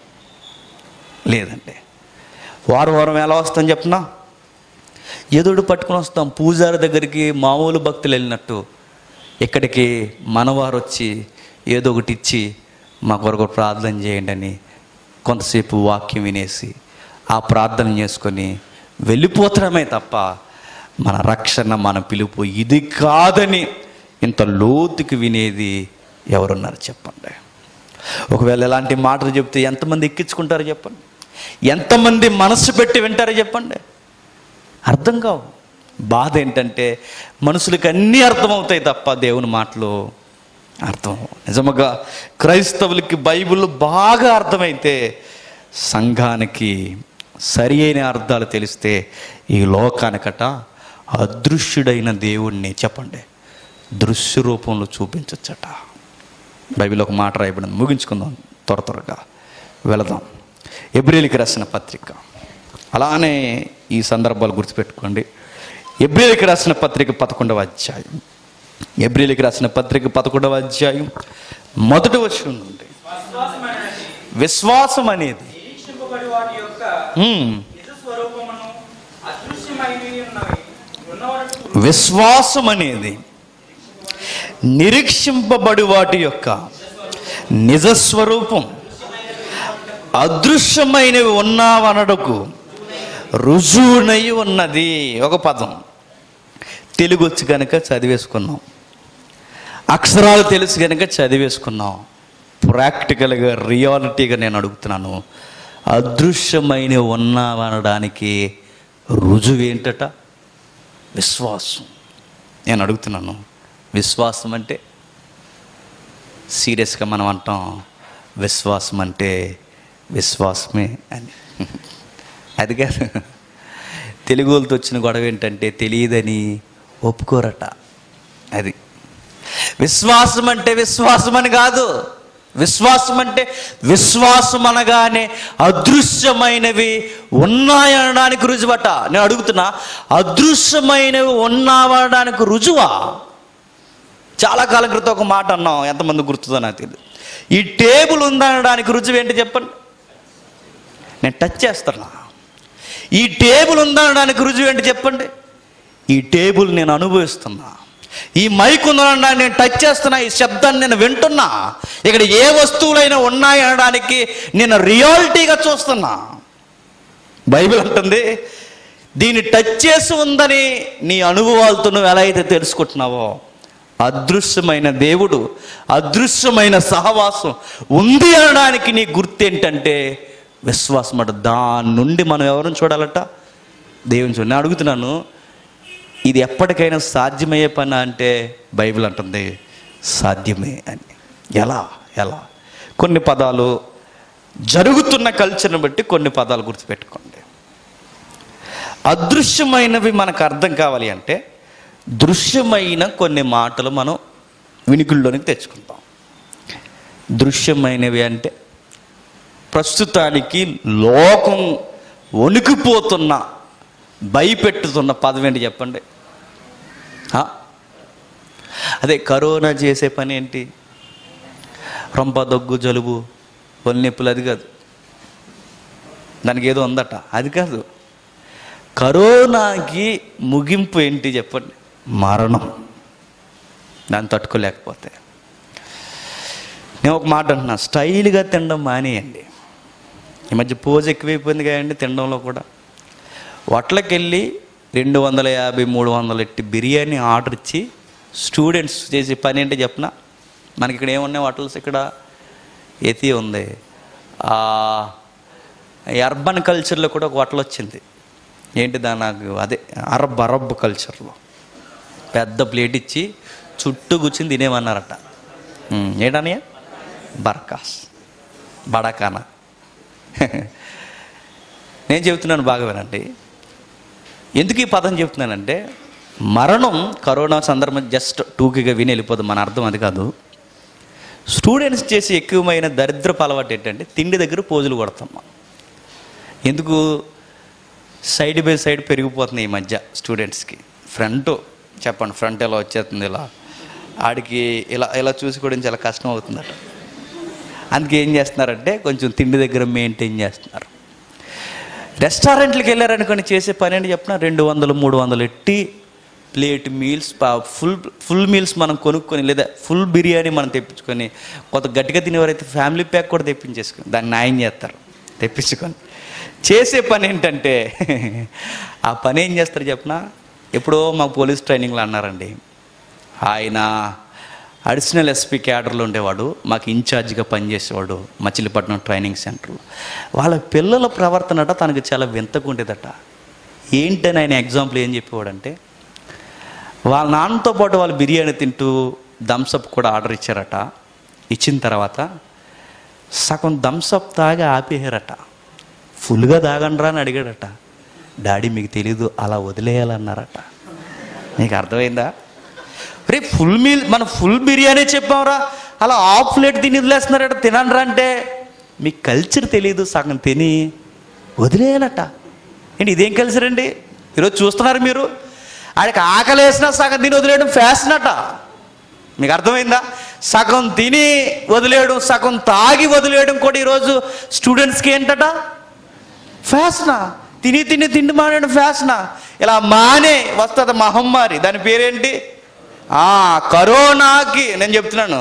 లేదండి వారం వారం ఎలా వస్తాం చెప్పనా ఎదుడు పట్టుకుని వస్తాం పూజారి దగ్గరికి మామూలు భక్తులు వెళ్ళినట్టు ఇక్కడికి మనవారు వచ్చి ఏదో ఒకటి ఇచ్చి మా కొరకు ప్రార్థన చేయండి అని కొంతసేపు వాక్యం వినేసి ఆ ప్రార్థన చేసుకొని వెళ్ళిపోతడమే తప్ప మన రక్షణ మన పిలుపు ఇది కాదని ఇంత లోతుకి వినేది ఎవరున్నారు చెప్పండి ఒకవేళ ఎలాంటి మాటలు చెప్తే ఎంతమంది ఎక్కించుకుంటారో చెప్పండి ఎంతమంది మనసు పెట్టి వింటారో చెప్పండి అర్థం కావు బాధ ఏంటంటే మనుషులకి అన్నీ అర్థమవుతాయి తప్ప దేవుని మాటలు అర్థం అవ్వవు. నిజముగా క్రైస్తవులకి బైబిల్ బాగా అర్థమైతే సంఘానికి సరి అయిన అర్థాలు తెలిస్తే ఈ లోకానికట అదృశ్యుడైన దేవుణ్ణి చెప్పండి దృశ్య రూపంలో చూపించచ్చట బైబిల్ ఒక మాట రాయబడింది ముగించుకుందాం త్వర త్వరగా వెళదాం ఎబ్రిలికి రాసిన పత్రిక అలానే ఈ సందర్భాలు గుర్తుపెట్టుకోండి ఎబ్రిలికి రాసిన పత్రిక పదకొండవ అధ్యాయం ఎబ్రిలికి రాసిన పత్రిక పదకొండవ అధ్యాయం మొదటి వచనం నుండి విశ్వాసం అనేది నిరీక్షింపబడి వాటి యొక్క హ్మ్, నిజ స్వరూపమును అదృశ్యమైనవి ఉన్నవి ఉన్న వరకు విశ్వాసం అనేది నిరీక్షింపబడి వాటి యొక్క నిజస్వరూపం అదృశ్యమైనవి ఉన్నావనడకు రుజువునై ఉన్నది ఒక పదం తెలుగు వచ్చి కనుక చదివేసుకున్నాం అక్షరాలు తెలుసు కనుక చదివేసుకున్నాం ప్రాక్టికల్గా రియాలిటీగా నేను అడుగుతున్నాను అదృశ్యమైన ఉన్నావనడానికి రుజువు ఏంటట విశ్వాసం నేను అడుగుతున్నాను విశ్వాసం అంటే సీరియస్గా మనం అంటాం విశ్వాసం అంటే విశ్వాసమే అని అది కాదు తెలుగు వాళ్ళతో వచ్చిన గొడవ ఏంటంటే తెలియదని ఒప్పుకోరట అది విశ్వాసం అంటే విశ్వాసం అని కాదు విశ్వాసం అంటే విశ్వాసం అనగానే అదృశ్యమైనవి ఉన్నాయనడానికి రుజువట నేను అడుగుతున్నా అదృశ్యమైనవి ఉన్నావనడానికి రుజువా చాలా కాలం క్రితం ఒక మాట అన్నాం ఎంతమంది గుర్తుందో నాకు తెలియదు ఈ టేబుల్ ఉందనడానికి రుజువు ఏంటి చెప్పండి నేను టచ్ చేస్తున్నా ఈ టేబుల్ ఉందనడానికి రుజువు ఏంటి చెప్పండి ఈ టేబుల్ నేను అనుభవిస్తున్నా ఈ మైక్ ఉందనడానికి నేను టచ్ చేస్తున్నా ఈ శబ్దాన్ని నేను వింటున్నా ఇక్కడ ఏ వస్తువులైనా ఉన్నాయి అనడానికి నేను రియాలిటీగా చూస్తున్నా బైబిల్ అంటుంది దీన్ని టచ్ చేసి ఉందని నీ అనుభవాలతో నువ్వు ఎలా అయితే తెలుసుకుంటున్నావో అదృశ్యమైన దేవుడు అదృశ్యమైన సహవాసం ఉంది అనడానికి నీ గుర్తు ఏంటంటే విశ్వాసం అట దాని నుండి మనం ఎవరిని చూడాలట దేవుని చూడ నేను అడుగుతున్నాను ఇది ఎప్పటికైనా సాధ్యమయ్యే పని అంటే బైబిల్ అంటుంది సాధ్యమే అని ఎలా ఎలా కొన్ని పదాలు జరుగుతున్న కల్చర్ని బట్టి కొన్ని పదాలు గుర్తుపెట్టుకోండి అదృశ్యమైనవి మనకు అర్థం కావాలి అంటే దృశ్యమైన కొన్ని మాటలు మనం వినికిల్లోనికి తెచ్చుకుంటాం దృశ్యమైనవి అంటే ప్రస్తుతానికి లోకం వణికిపోతున్న భయపెట్టుతున్న పదం ఏంటి చెప్పండి ఆ? అదే కరోనా చేసే పని ఏంటి రొంప దగ్గు జలుబు ఒళ్ళు నొప్పులు అది కాదు దానికి ఏదో ఉందట అది కాదు కరోనాకి ముగింపు ఏంటి చెప్పండి మరణం దాన్ని తట్టుకోలేకపోతే నేను ఒక మాట అంటున్నా స్టైల్గా తినడం మానేయండి ఈ మధ్య పోజ్ ఎక్కువైపోయింది కదండి తినడంలో కూడా వట్లకి వెళ్ళి రెండు వందల యాభై మూడు వందలు ఎట్టి బిర్యానీ ఆర్డర్ ఇచ్చి స్టూడెంట్స్ చేసే పని ఏంటి చెప్పనా మనకి ఇక్కడ ఏమున్నాయి హోటల్స్ ఇక్కడ ఎతి ఉంది ఆ, ఈ అర్బన్ కల్చర్లో కూడా ఒక హోటల్ వచ్చింది ఏంటి దాని నాకు అదే అరబ్ అరబ్ కల్చర్లో పెద్ద ప్లేట్ ఇచ్చి చుట్టూ కూర్చుని తినేమన్నారట ఉమ్, ఏంటన్నయ్య బర్కాస్ బడాకానా నేను చెబుతున్నాను బాగా వినండి ఎందుకు ఈ పదం చెప్తున్నానంటే మరణం కరోనా సందర్భం జస్ట్ టూకిగా విని వెళ్ళిపోదు మన అర్థం అది కాదు స్టూడెంట్స్ చేసే ఎక్కువమైన దరిద్రపు అలవాటు ఏంటంటే తిండి దగ్గర పోజులు కొడతాం ఎందుకు సైడ్ బై సైడ్ పెరిగిపోతుంది ఈ మధ్య స్టూడెంట్స్కి ఫ్రంట్ చెప్పండి ఫ్రంట్ ఎలా వచ్చేస్తుంది ఇలా ఆడికి ఇలా ఇలా చూసుకోవడం చాలా కష్టం అవుతుందట అందుకే ఏం చేస్తున్నారంటే కొంచెం తిండి దగ్గర మెయింటైన్ చేస్తున్నారు రెస్టారెంట్లకు వెళ్ళారనుకొని చేసే పని ఏంటి చెప్పిన రెండు వందలు మూడు వందలు ఎట్టి plate meals full full meals మనం కొనుక్కొని లేదా ఫుల్ బిర్యానీ మనం తెప్పించుకొని కొంత గట్టిగా తినేవారైతే ఫ్యామిలీ ప్యాక్ కూడా తెప్పించేసుకొని దాన్ని న్యాయం చేస్తారు తెప్పించుకొని చేసే పని ఏంటంటే ఆ పని ఏం చేస్తారు చెప్పిన ఎప్పుడో మా పోలీస్ ట్రైనింగ్లో అన్నారండి ఆయన అడిషనల్ ఎస్పీ క్యాడర్లో ఉండేవాడు మాకు ఇన్ఛార్జిగా పనిచేసేవాడు మచిలీపట్నం ట్రైనింగ్ సెంటర్లో వాళ్ళ పిల్లల ప్రవర్తనట తనకు చాలా వింతగా ఉండేదట ఏంటని ఆయన ఎగ్జాంపుల్ ఏం చెప్పేవాడంటే వాళ్ళ నాన్నతో పాటు వాళ్ళు బిర్యానీ తింటూ థమ్సప్ కూడా ఆర్డర్ ఇచ్చారట ఇచ్చిన తర్వాత సగం థమ్సప్ తాగి ఆపేయారట ఫుల్గా తాగండ్రా అని అడిగాడట డాడీ మీకు తెలీదు అలా వదిలేయాలన్నారట నీకు అర్థమైందా రే ఫుల్ మీల్ మనం ఫుల్ బిర్యానీ చెప్పాంరా అలా హాఫ్ ప్లేట్ తిని వదిలేస్తున్నారట తినండ్రా అంటే మీ కల్చర్ తెలియదు సగం తిని వదిలేయాలట ఏంటి ఇదేం కల్చర్ అండి ఈరోజు చూస్తున్నారు మీరు ఆడికి ఆకలేసినా సగం తిని వదిలేయడం ఫ్యాషన్ అట మీకు అర్థమైందా సగం తిని వదిలేయడం సగం తాగి వదిలేయడం కూడా ఈరోజు స్టూడెంట్స్కి ఏంటట ఫ్యాషనా తిని తిని తిండి మానేయడం ఫ్యాషనా ఇలా మానే వస్తుంది మహమ్మారి దాని పేరేంటి ఆ కరోనాకి నేను చెప్తున్నాను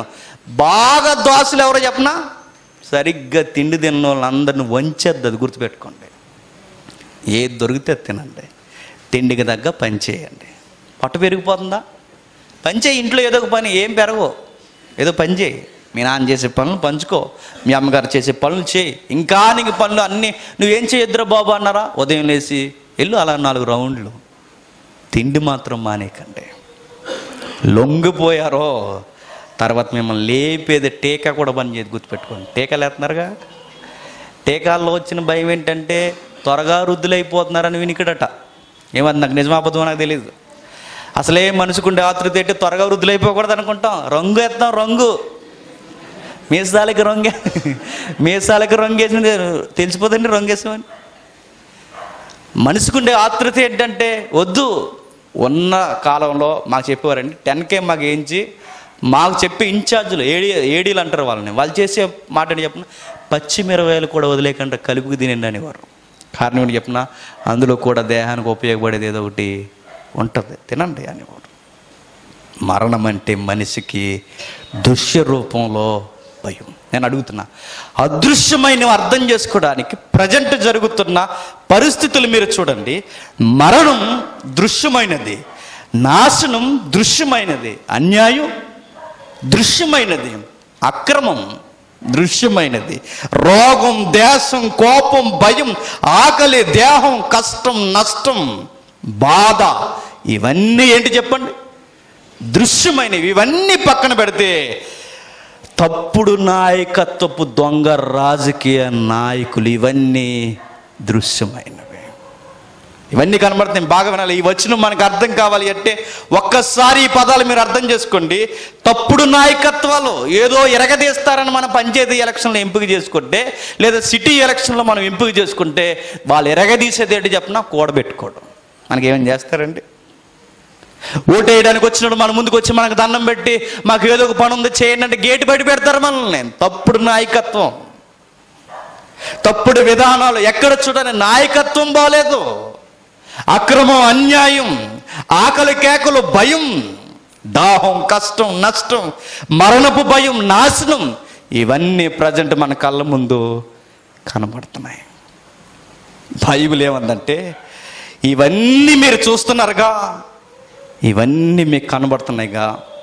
బాగా దోశలు ఎవరో చెప్పనా సరిగ్గా తిండి తిన్న వాళ్ళందరిని వంచేద్ది అది గుర్తుపెట్టుకోండి ఏది దొరికితే అది తినండి తిండికి తగ్గ పని చేయండి పొట్ట పెరిగిపోతుందా పని చేయి ఇంట్లో ఏదో ఒక పని ఏం పెరగవు ఏదో పని చేయి మీ నాన్న చేసే పనులు పంచుకో మీ అమ్మగారు చేసే పనులు చేయి ఇంకా నీకు పనులు అన్నీ నువ్వేం చేయొద్దురా బాబు అన్నారా ఉదయం లేచి వెళ్ళు అలా నాలుగు రౌండ్లు తిండి మాత్రం మానేకండి లొంగిపోయారో తర్వాత మిమ్మల్ని లేపేది టీకా కూడా పని చేయదు గుర్తుపెట్టుకోండి టీకాలు వేస్తున్నారుగా టీకాల్లో వచ్చిన భయం ఏంటంటే త్వరగా వృద్ధులైపోతున్నారని వినికిడట ఏమది నాకు నిజమాబద్ధం నాకు తెలియదు అసలే మనిషికుండే ఆతృత ఏంటి త్వరగా వృద్ధులైపోకూడదు అనుకుంటాం రంగు వేస్తాం రంగు మీసాలకి రంగే మీసాలకి రంగు వేసింది తెలిసిపోతుంది రంగు వేసామని మనిషికుండే ఆతృత ఏంటంటే వద్దు ఉన్న కాలంలో మాకు చెప్పేవారండి టెన్ కే మాకు ఏంచి మాకు చెప్పే ఇన్ఛార్జీలు ఏడి ఏడీలు అంటారు వాళ్ళని వాళ్ళు చేసే మాట ఏంటి చెప్పిన పచ్చిమిరవేలు కూడా వదిలేకుండా కలుపుకు తినండి అనేవారు కారణం ఏంటి చెప్పిన అందులో కూడా దేహానికి ఉపయోగపడేది ఏదో ఒకటి ఉంటుంది తినండి అనేవారు మరణం అంటే మనిషికి దృశ్య రూపంలో భయం నేను అడుగుతున్నా అదృశ్యమైన అర్థం చేసుకోవడానికి ప్రజెంట్ జరుగుతున్న పరిస్థితులు మీరు చూడండి మరణం దృశ్యమైనది నాశనం దృశ్యమైనది అన్యాయం దృశ్యమైనది అక్రమం దృశ్యమైనది రోగం దేశం కోపం భయం ఆకలి దేహం కష్టం నష్టం బాధ ఇవన్నీ ఏంటి చెప్పండి దృశ్యమైనవి ఇవన్నీ పక్కన పెడితే తప్పుడు నాయకత్వపు దొంగ రాజకీయ నాయకులు ఇవన్నీ దృశ్యమైనవి ఇవన్నీ కనబడుతున్నాయి బాగా వినాలి ఈ వచ్చిన మనకు అర్థం కావాలి అంటే ఒక్కసారి ఈ పదాలు మీరు అర్థం చేసుకోండి తప్పుడు నాయకత్వాలు ఏదో ఎరగదీస్తారని మన పంచాయతీ ఎలక్షన్లో ఎంపిక చేసుకుంటే లేదా సిటీ ఎలక్షన్లో మనం ఎంపిక చేసుకుంటే వాళ్ళు ఎరగదీసేది ఏంటి చెప్పినా కూడబెట్టుకోవడం మనకేమేం చేస్తారండి ఓటేయడానికి వచ్చినప్పుడు మన ముందుకు వచ్చి మనకు దండం పెట్టి మాకు ఏదో ఒక పని ఉంది చేయండి అంటే గేటు బయట పెడతారు మనల్ని తప్పుడు నాయకత్వం తప్పుడు విధానాలు ఎక్కడ చూడని నాయకత్వం బాలేదు అక్రమం అన్యాయం ఆకలి కేకలు భయం దాహం కష్టం నష్టం మరణపు భయం నాశనం ఇవన్నీ ప్రజెంట్ మన కళ్ళ ముందు కనబడుతున్నాయి బైబిల్ ఏమందంటే ఇవన్నీ మీరు చూస్తున్నారుగా ఇవన్నీ మీకు కనబడుతున్నాయిగా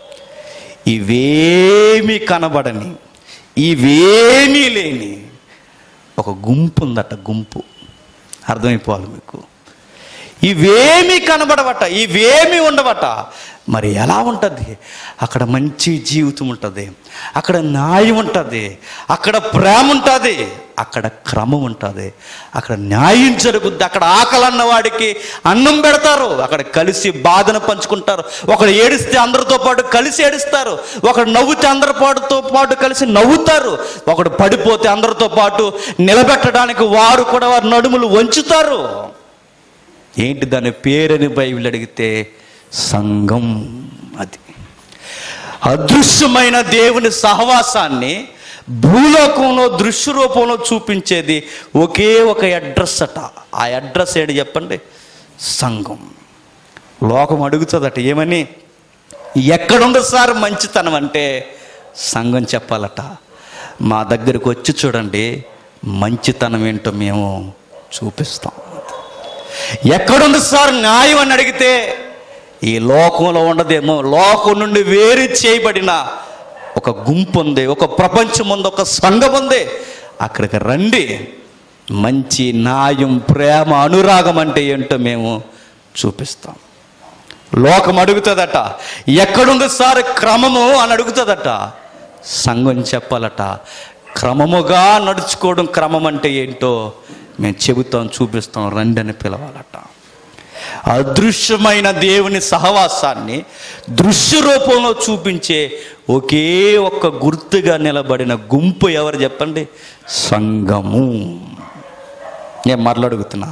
ఇవేమీ కనబడని ఇవేమీ లేని ఒక గుంపు ఉందట గుంపు అర్థమైపోవాలి మీకు ఇవేమీ కనబడవట ఇవేమీ ఉండవట మరి ఎలా ఉంటుంది అక్కడ మంచి జీవితం ఉంటుంది అక్కడ న్యాయం ఉంటుంది అక్కడ ప్రేమ ఉంటుంది అక్కడ క్రమం ఉంటుంది అక్కడ న్యాయం జరుగుద్ది అక్కడ ఆకలన్న వాడికి అన్నం పెడతారు అక్కడ కలిసి బాధను పంచుకుంటారు ఒకడు ఏడిస్తే అందరితో పాటు కలిసి ఏడుస్తారు ఒకడు నవ్వుతే అందరి పాటుతో పాటు కలిసి నవ్వుతారు ఒకడు పడిపోతే అందరితో పాటు నిలబెట్టడానికి వారు కూడా వారి నడుములు వంచుతారు ఏంటి దాని పేరని బైబిల్ అడిగితే సంఘం అది అదృశ్యమైన దేవుని సహవాసాన్ని భూలోకంలో దృశ్య రూపంలో చూపించేది ఒకే ఒక అడ్రస్ అట ఆ అడ్రస్ ఏంటి చెప్పండి సంఘం లోకం అడుగుతుందట ఏమని ఎక్కడుంది సార్ మంచితనం అంటే సంఘం చెప్పాలట మా దగ్గరకు వచ్చి చూడండి మంచితనం ఏంటో మేము చూపిస్తాం ఎక్కడుంది సార్ న్యాయం అని అడిగితే ఈ లోకంలో ఉండదేమో లోకం నుండి వేరు చేయబడిన ఒక గుంపు ఉంది ఒక ప్రపంచం ఉంది ఒక సంఘం ఉంది అక్కడికి రండి మంచి న్యాయం ప్రేమ అనురాగం అంటే ఏంటో మేము చూపిస్తాం లోకం అడుగుతుందట ఎక్కడుంది సార్ క్రమము అని అడుగుతుందట సంఘం చెప్పాలట క్రమముగా నడుచుకోవడం క్రమం అంటే ఏంటో మేము చెబుతాం చూపిస్తాం రండి అని పిలవాలట అదృశ్యమైన దేవుని సహవాసాన్ని దృశ్య రూపంలో చూపించే ఒకే ఒక్క గుర్తుగా నిలబడిన గుంపు ఎవరు చెప్పండి సంఘము నేను మరలడుగుతున్నా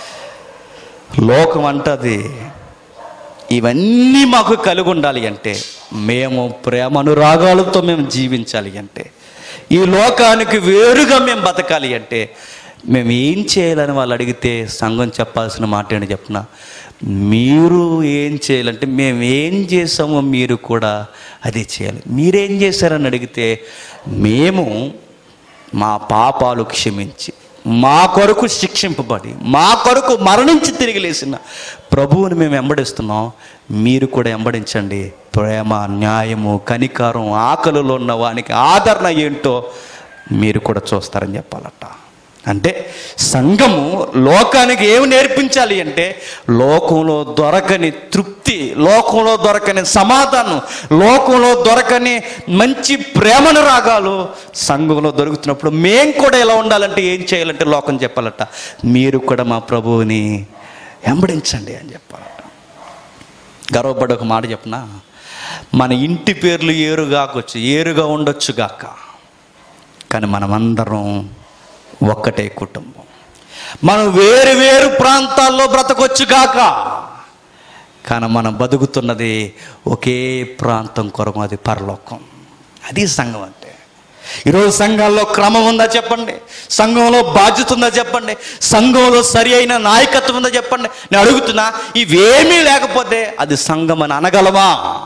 లోకం అంటది ఇవన్నీ మాకు కలిగి ఉండాలి అంటే మేము ప్రేమ అనురాగాలతో మేము జీవించాలి అంటే ఈ లోకానికి వేరుగా మేము బతకాలి అంటే మేము ఏం చేయాలని వాళ్ళు అడిగితే సంఘం చెప్పాల్సిన మాట ఏంటి చెప్పిన మీరు ఏం చేయాలంటే మేము ఏం చేసామో మీరు కూడా అదే చేయాలి మీరేం చేశారని అడిగితే మేము మా పాపాలు క్షమించి మా కొరకు శిక్షింపబడి మా కొరకు మరణించి తిరిగి లేచిన ప్రభువుని మేము వెంబడిస్తున్నాం మీరు కూడా వెంబడించండి ప్రేమ న్యాయము కనికారం ఆకలిలో ఉన్న వానికి ఆదరణ ఏంటో మీరు కూడా చూస్తారని చెప్పాలట అంటే సంఘము లోకానికి ఏమి నేర్పించాలి అంటే లోకంలో దొరకని తృప్తి లోకంలో దొరకని సమాధానం లోకంలో దొరకని మంచి ప్రేమను రాగాలు సంఘంలో దొరుకుతున్నప్పుడు మేం కూడా ఎలా ఉండాలంటే ఏం చేయాలంటే లోకం చెప్పాలట మీరు కూడా మా ప్రభువుని వెంబడించండి అని చెప్పాలట గర్వపడి ఒక మాట చెప్పనా మన ఇంటి పేర్లు ఏరుగాకొచ్చు ఏరుగా ఉండొచ్చు గాక కానీ మనమందరం ఒక్కటే కుటుంబం మనం వేరు వేరు ప్రాంతాల్లో బ్రతకొచ్చు గాక కానీ మనం బతుకుతున్నది ఒకే ప్రాంతం కొరకు అది పరలోకం అది సంఘం అంటే ఈరోజు సంఘాల్లో క్రమం ఉందా చెప్పండి సంఘంలో బాధ్యత ఉందా చెప్పండి సంఘంలో సరి అయిన నాయకత్వం ఉందా చెప్పండి నేను అడుగుతున్నా ఇవేమీ లేకపోతే అది సంఘం అని అనగలమా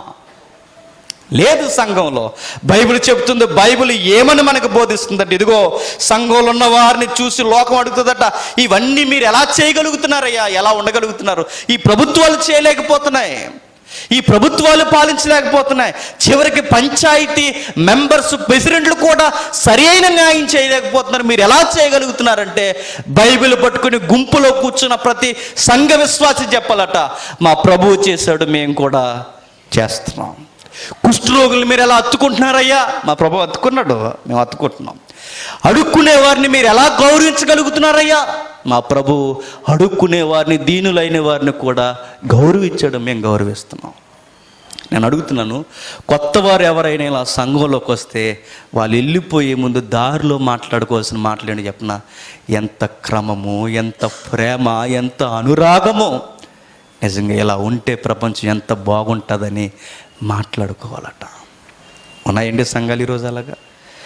లేదు సంఘంలో బైబిల్ చెప్తుంది బైబిల్ ఏమని మనకు బోధిస్తుందంటే ఇదిగో సంఘంలో ఉన్న వారిని చూసి లోకం అడుగుతుందట ఇవన్నీ మీరు ఎలా చేయగలుగుతున్నారయ్యా ఎలా ఉండగలుగుతున్నారు ఈ ప్రభుత్వాలు చేయలేకపోతున్నాయి ఈ ప్రభుత్వాలు పాలించలేకపోతున్నాయి చివరికి పంచాయతీ మెంబర్స్ ప్రెసిడెంట్లు కూడా సరి అయిన న్యాయం చేయలేకపోతున్నారు మీరు ఎలా చేయగలుగుతున్నారంటే బైబిల్ పట్టుకుని గుంపులో కూర్చున్న ప్రతి సంఘ విశ్వాసి చెప్పాలట మా ప్రభువు చేశాడు మేము కూడా చేస్తున్నాం కుష్ఠరోగులు మీరు ఎలా అత్తుకుంటున్నారయ్యా మా ప్రభు అత్తుకున్నాడు మేము అత్తుకుంటున్నాం అడుక్కునే వారిని మీరు ఎలా గౌరవించగలుగుతున్నారయ్యా మా ప్రభు అడుక్కునే వారిని దీనులైన వారిని కూడా గౌరవించడం మేము గౌరవిస్తున్నాం నేను అడుగుతున్నాను కొత్త వారు ఎవరైనా ఇలా సంఘంలోకి వస్తే వాళ్ళు వెళ్ళిపోయే ముందు దారిలో మాట్లాడుకోవాల్సిన మాటలేంటి చెప్పిన ఎంత క్రమము ఎంత ప్రేమ ఎంత అనురాగము నిజంగా ఇలా ఉంటే ప్రపంచం ఎంత బాగుంటుందని మాట్లాడుకోవాలట ఉన్నాయండి సంఘాలు ఈరోజు అలాగా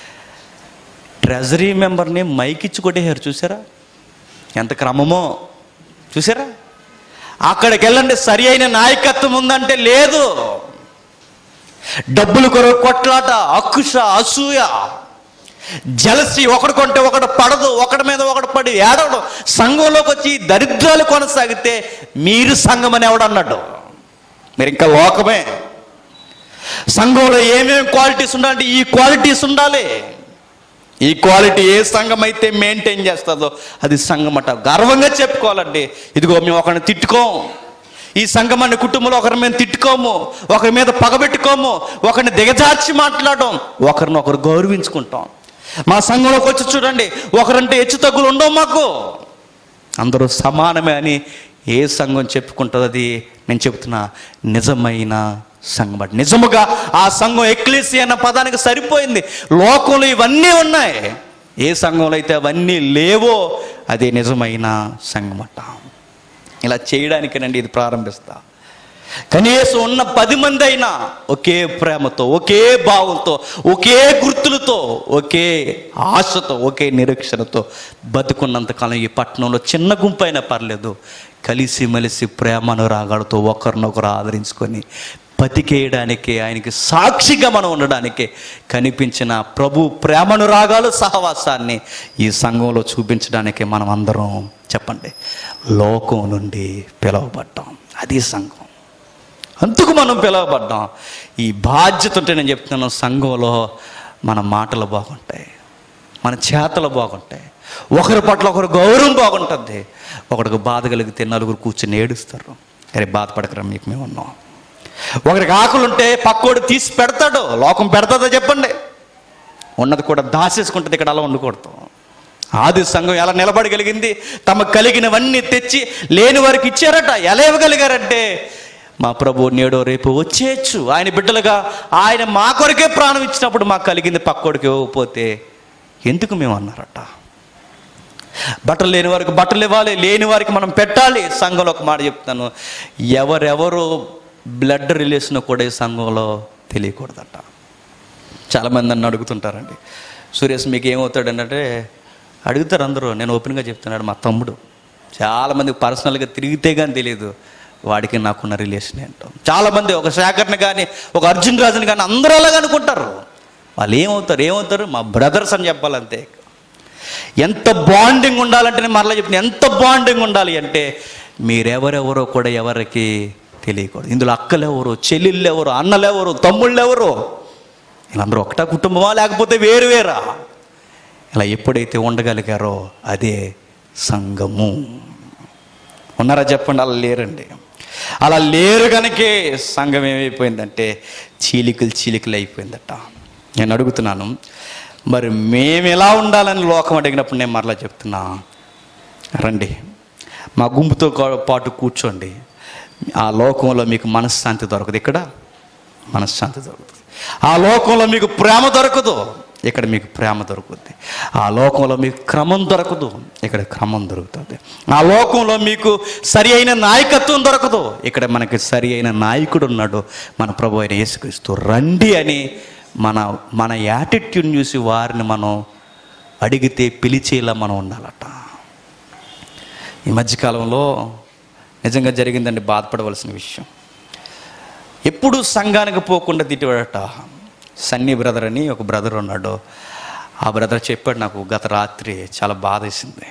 ట్రెజరీ మెంబర్ని మైకిచ్చి కొట్టేశారు చూసారా ఎంత క్రమమో చూసారా అక్కడికి వెళ్ళండి సరి అయిన నాయకత్వం ఉందంటే లేదు డబ్బులు కొరకు కొట్లాట అక్కుష అసూయ జలసి ఒకడు కొంటే ఒకడు పడదు ఒకడి మీద ఒకడు పడి ఏడవడం సంఘంలోకి వచ్చి ఈ దరిద్రాలు కొనసాగితే మీరు సంఘం అని ఎవడన్నాడు మీరు ఇంకా లోకమే సంఘంలో ఏమేమి క్వాలిటీస్ ఉండాలంటే ఈ క్వాలిటీస్ ఉండాలి ఈ క్వాలిటీ ఏ సంఘం అయితే మెయింటైన్ చేస్తుందో అది సంఘం అట గర్వంగా చెప్పుకోవాలండి ఇదిగో మేము ఒకరిని తిట్టుకోం ఈ సంఘం అనే కుటుంబంలో ఒకరి మేము తిట్టుకోము ఒకరి మీద పగబెట్టుకోము ఒకరిని దిగజార్చి మాట్లాడడం ఒకరిని ఒకరు గౌరవించుకుంటాం మా సంఘంలోకి వచ్చి చూడండి ఒకరంటే హెచ్చు తగ్గులు ఉండవు మాకు అందరూ సమానమే అని ఏ సంఘం చెప్పుకుంటుంది అది నేను చెప్తున్నా నిజమైన సంఘం అట నిజముగా ఆ సంఘం ఎక్లేసి అన్న పదానికి సరిపోయింది లోకంలో ఇవన్నీ ఉన్నాయి ఏ సంఘంలో అయితే అవన్నీ లేవో అదే నిజమైన సంఘం అట ఇలా చేయడానికేనండి ఇది ప్రారంభిస్తా కనీసం ఉన్న పది మంది అయినా ఒకే ప్రేమతో ఒకే భావంతో ఒకే గుర్తులతో ఒకే ఆశతో ఒకే నిరీక్షణతో బతుకున్నంతకాలం ఈ పట్టణంలో చిన్న గుంపు అయినా పర్లేదు కలిసి మెలిసి ప్రేమనురాగాలతో ఒకరినొకరు ఆదరించుకొని బతికేయడానికి ఆయనకి సాక్షిగా మనం ఉండడానికి కనిపించిన ప్రభు ప్రేమనురాగాలు సహవాసాన్ని ఈ సంఘంలో చూపించడానికి మనం అందరం చెప్పండి లోకం నుండి పిలువబడ్డాం అది సంఘం అందుకు మనం పిలువబడ్డాం ఈ బాధ్యత ఉంటే నేను చెప్తున్నాను సంఘంలో మన మాటలు బాగుంటాయి మన చేతలు బాగుంటాయి ఒకరి పట్ల ఒకరు గౌరవం బాగుంటుంది ఒకరికి బాధ కలిగితే నలుగురు కూర్చొని ఏడుస్తారు అరే బాధపడకరా మీకు మేము ఉన్నాం ఒకరికి ఆకులు ఉంటే పక్కోడు తీసి పెడతాడు లోకం పెడతాదో చెప్పండి ఉన్నది కూడా దాచేసుకుంటుంది ఇక్కడ అలా ఉండకూడదు ఆది సంఘం ఎలా నిలబడగలిగింది తమకు కలిగినవన్నీ తెచ్చి లేని వారికి ఇచ్చారట ఎలా ఇవ్వగలిగారంటే మా ప్రభు నేడో రేపు వచ్చేయచ్చు ఆయన బిడ్డలుగా ఆయన మా కొరకే ప్రాణం ఇచ్చినప్పుడు మాకు కలిగింది పక్కోడికి ఇవ్వకపోతే ఎందుకు మేము అన్నారట బట్టలు లేని వారికి బట్టలు ఇవ్వాలి లేని వారికి మనం పెట్టాలి సంఘంలో ఒక మాట చెప్తాను ఎవరెవరు బ్లడ్ రిలేషన్ కూడా ఈ సంఘంలో తెలియకూడదట చాలామంది నన్ను అడుగుతుంటారండి సురేష్ మీకు ఏమవుతాడు అంటే అడుగుతారు అందరూ నేను ఓపెన్గా చెప్తున్నాడు మా తమ్ముడు చాలామంది పర్సనల్గా తిరిగితే కానీ తెలియదు వాడికి నాకున్న రిలేషన్ ఏంటో చాలామంది ఒక శేఖర్ని కానీ ఒక అర్జున్ రాజుని కానీ అందరూ అలాగ అనుకుంటారు వాళ్ళు ఏమవుతారు ఏమవుతారు మా బ్రదర్స్ అని చెప్పాలంతే ఎంత బాండింగ్ ఉండాలంటే నేను మరలా చెప్తున్నా ఎంత బాండింగ్ ఉండాలి అంటే మీరెవరెవరో కూడా ఎవరికి తెలియకూడదు ఇందులో అక్కలెవరు చెల్లెళ్ళు ఎవరు అన్నలెవరు తమ్ముళ్ళు ఎవరు వీళ్ళందరూ ఒకటా కుటుంబమా లేకపోతే వేరు వేరా ఇలా ఎప్పుడైతే ఉండగలిగారో అదే సంఘము ఉన్నారా చెప్పండి అలా లేరండి అలా లేరు కనుకే సంఘం ఏమైపోయిందంటే చీలికలు చీలికలు అయిపోయిందట నేను అడుగుతున్నాను మరి మేము ఎలా ఉండాలని లోకం అడిగినప్పుడు నేను మరలా చెప్తున్నా రండి మా గుంపుతో కా- పాటు కూర్చోండి ఆ లోకంలో మీకు మనశ్శాంతి దొరకదు ఇక్కడ మనశ్శాంతి దొరుకుతుంది ఆ లోకంలో మీకు ప్రేమ దొరకదు ఇక్కడ మీకు ప్రేమ దొరుకుతుంది ఆ లోకంలో మీకు క్రమం దొరకదు ఇక్కడ క్రమం దొరుకుతుంది ఆ లోకంలో మీకు సరి అయిన నాయకత్వం దొరకదు ఇక్కడ మనకి సరి అయిన నాయకుడు ఉన్నాడు మన ప్రభు అయిన యేసుక్రీస్తు రండి అని మన మన యాటిట్యూడ్ చూసి వారిని మనం అడిగితే పిలిచేలా మనం ఉండాలట ఈ మధ్యకాలంలో నిజంగా జరిగిందండి బాధపడవలసిన విషయం ఎప్పుడు సంఘానికి పోకుండా తిట్టేవాడట సన్నీ బ్రదర్ అని ఒక బ్రదర్ ఉన్నాడు ఆ బ్రదర్ చెప్పాడు నాకు గత రాత్రి చాలా బాధ వేసింది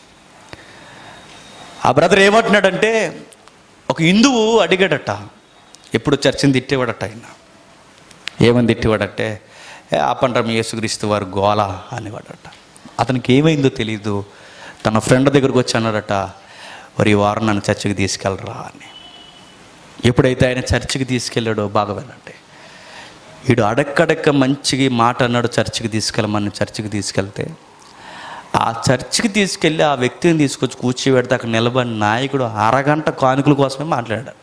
ఆ బ్రదర్ ఏమంటున్నాడంటే ఒక హిందువు అడిగాడట ఎప్పుడు చర్చని తిట్టేవాడట ఆయన ఏమని తిట్టేవాడంటే ఏ ఆపండ్రా మీ యేసుక్రీస్తు వారు గోల అనేవాడట అతనికి ఏమైందో తెలియదు తన ఫ్రెండ్ దగ్గరకు వచ్చి అన్నాడట మరి ఈ వారం నన్ను చర్చికి తీసుకెళ్ళరా అని ఎప్పుడైతే ఆయన చర్చికి తీసుకెళ్ళాడో బాగా వినండి వీడు అడక్కడక్క మంచిగా ఈ మాట అన్నాడు చర్చికి తీసుకెళ్ళమని చర్చికి తీసుకెళ్తే ఆ చర్చికి తీసుకెళ్ళి ఆ వ్యక్తిని తీసుకొచ్చి కూర్చోబెడితే అక్కడ నిలబడిన నాయకుడు అరగంట కానుకల కోసమే మాట్లాడాడట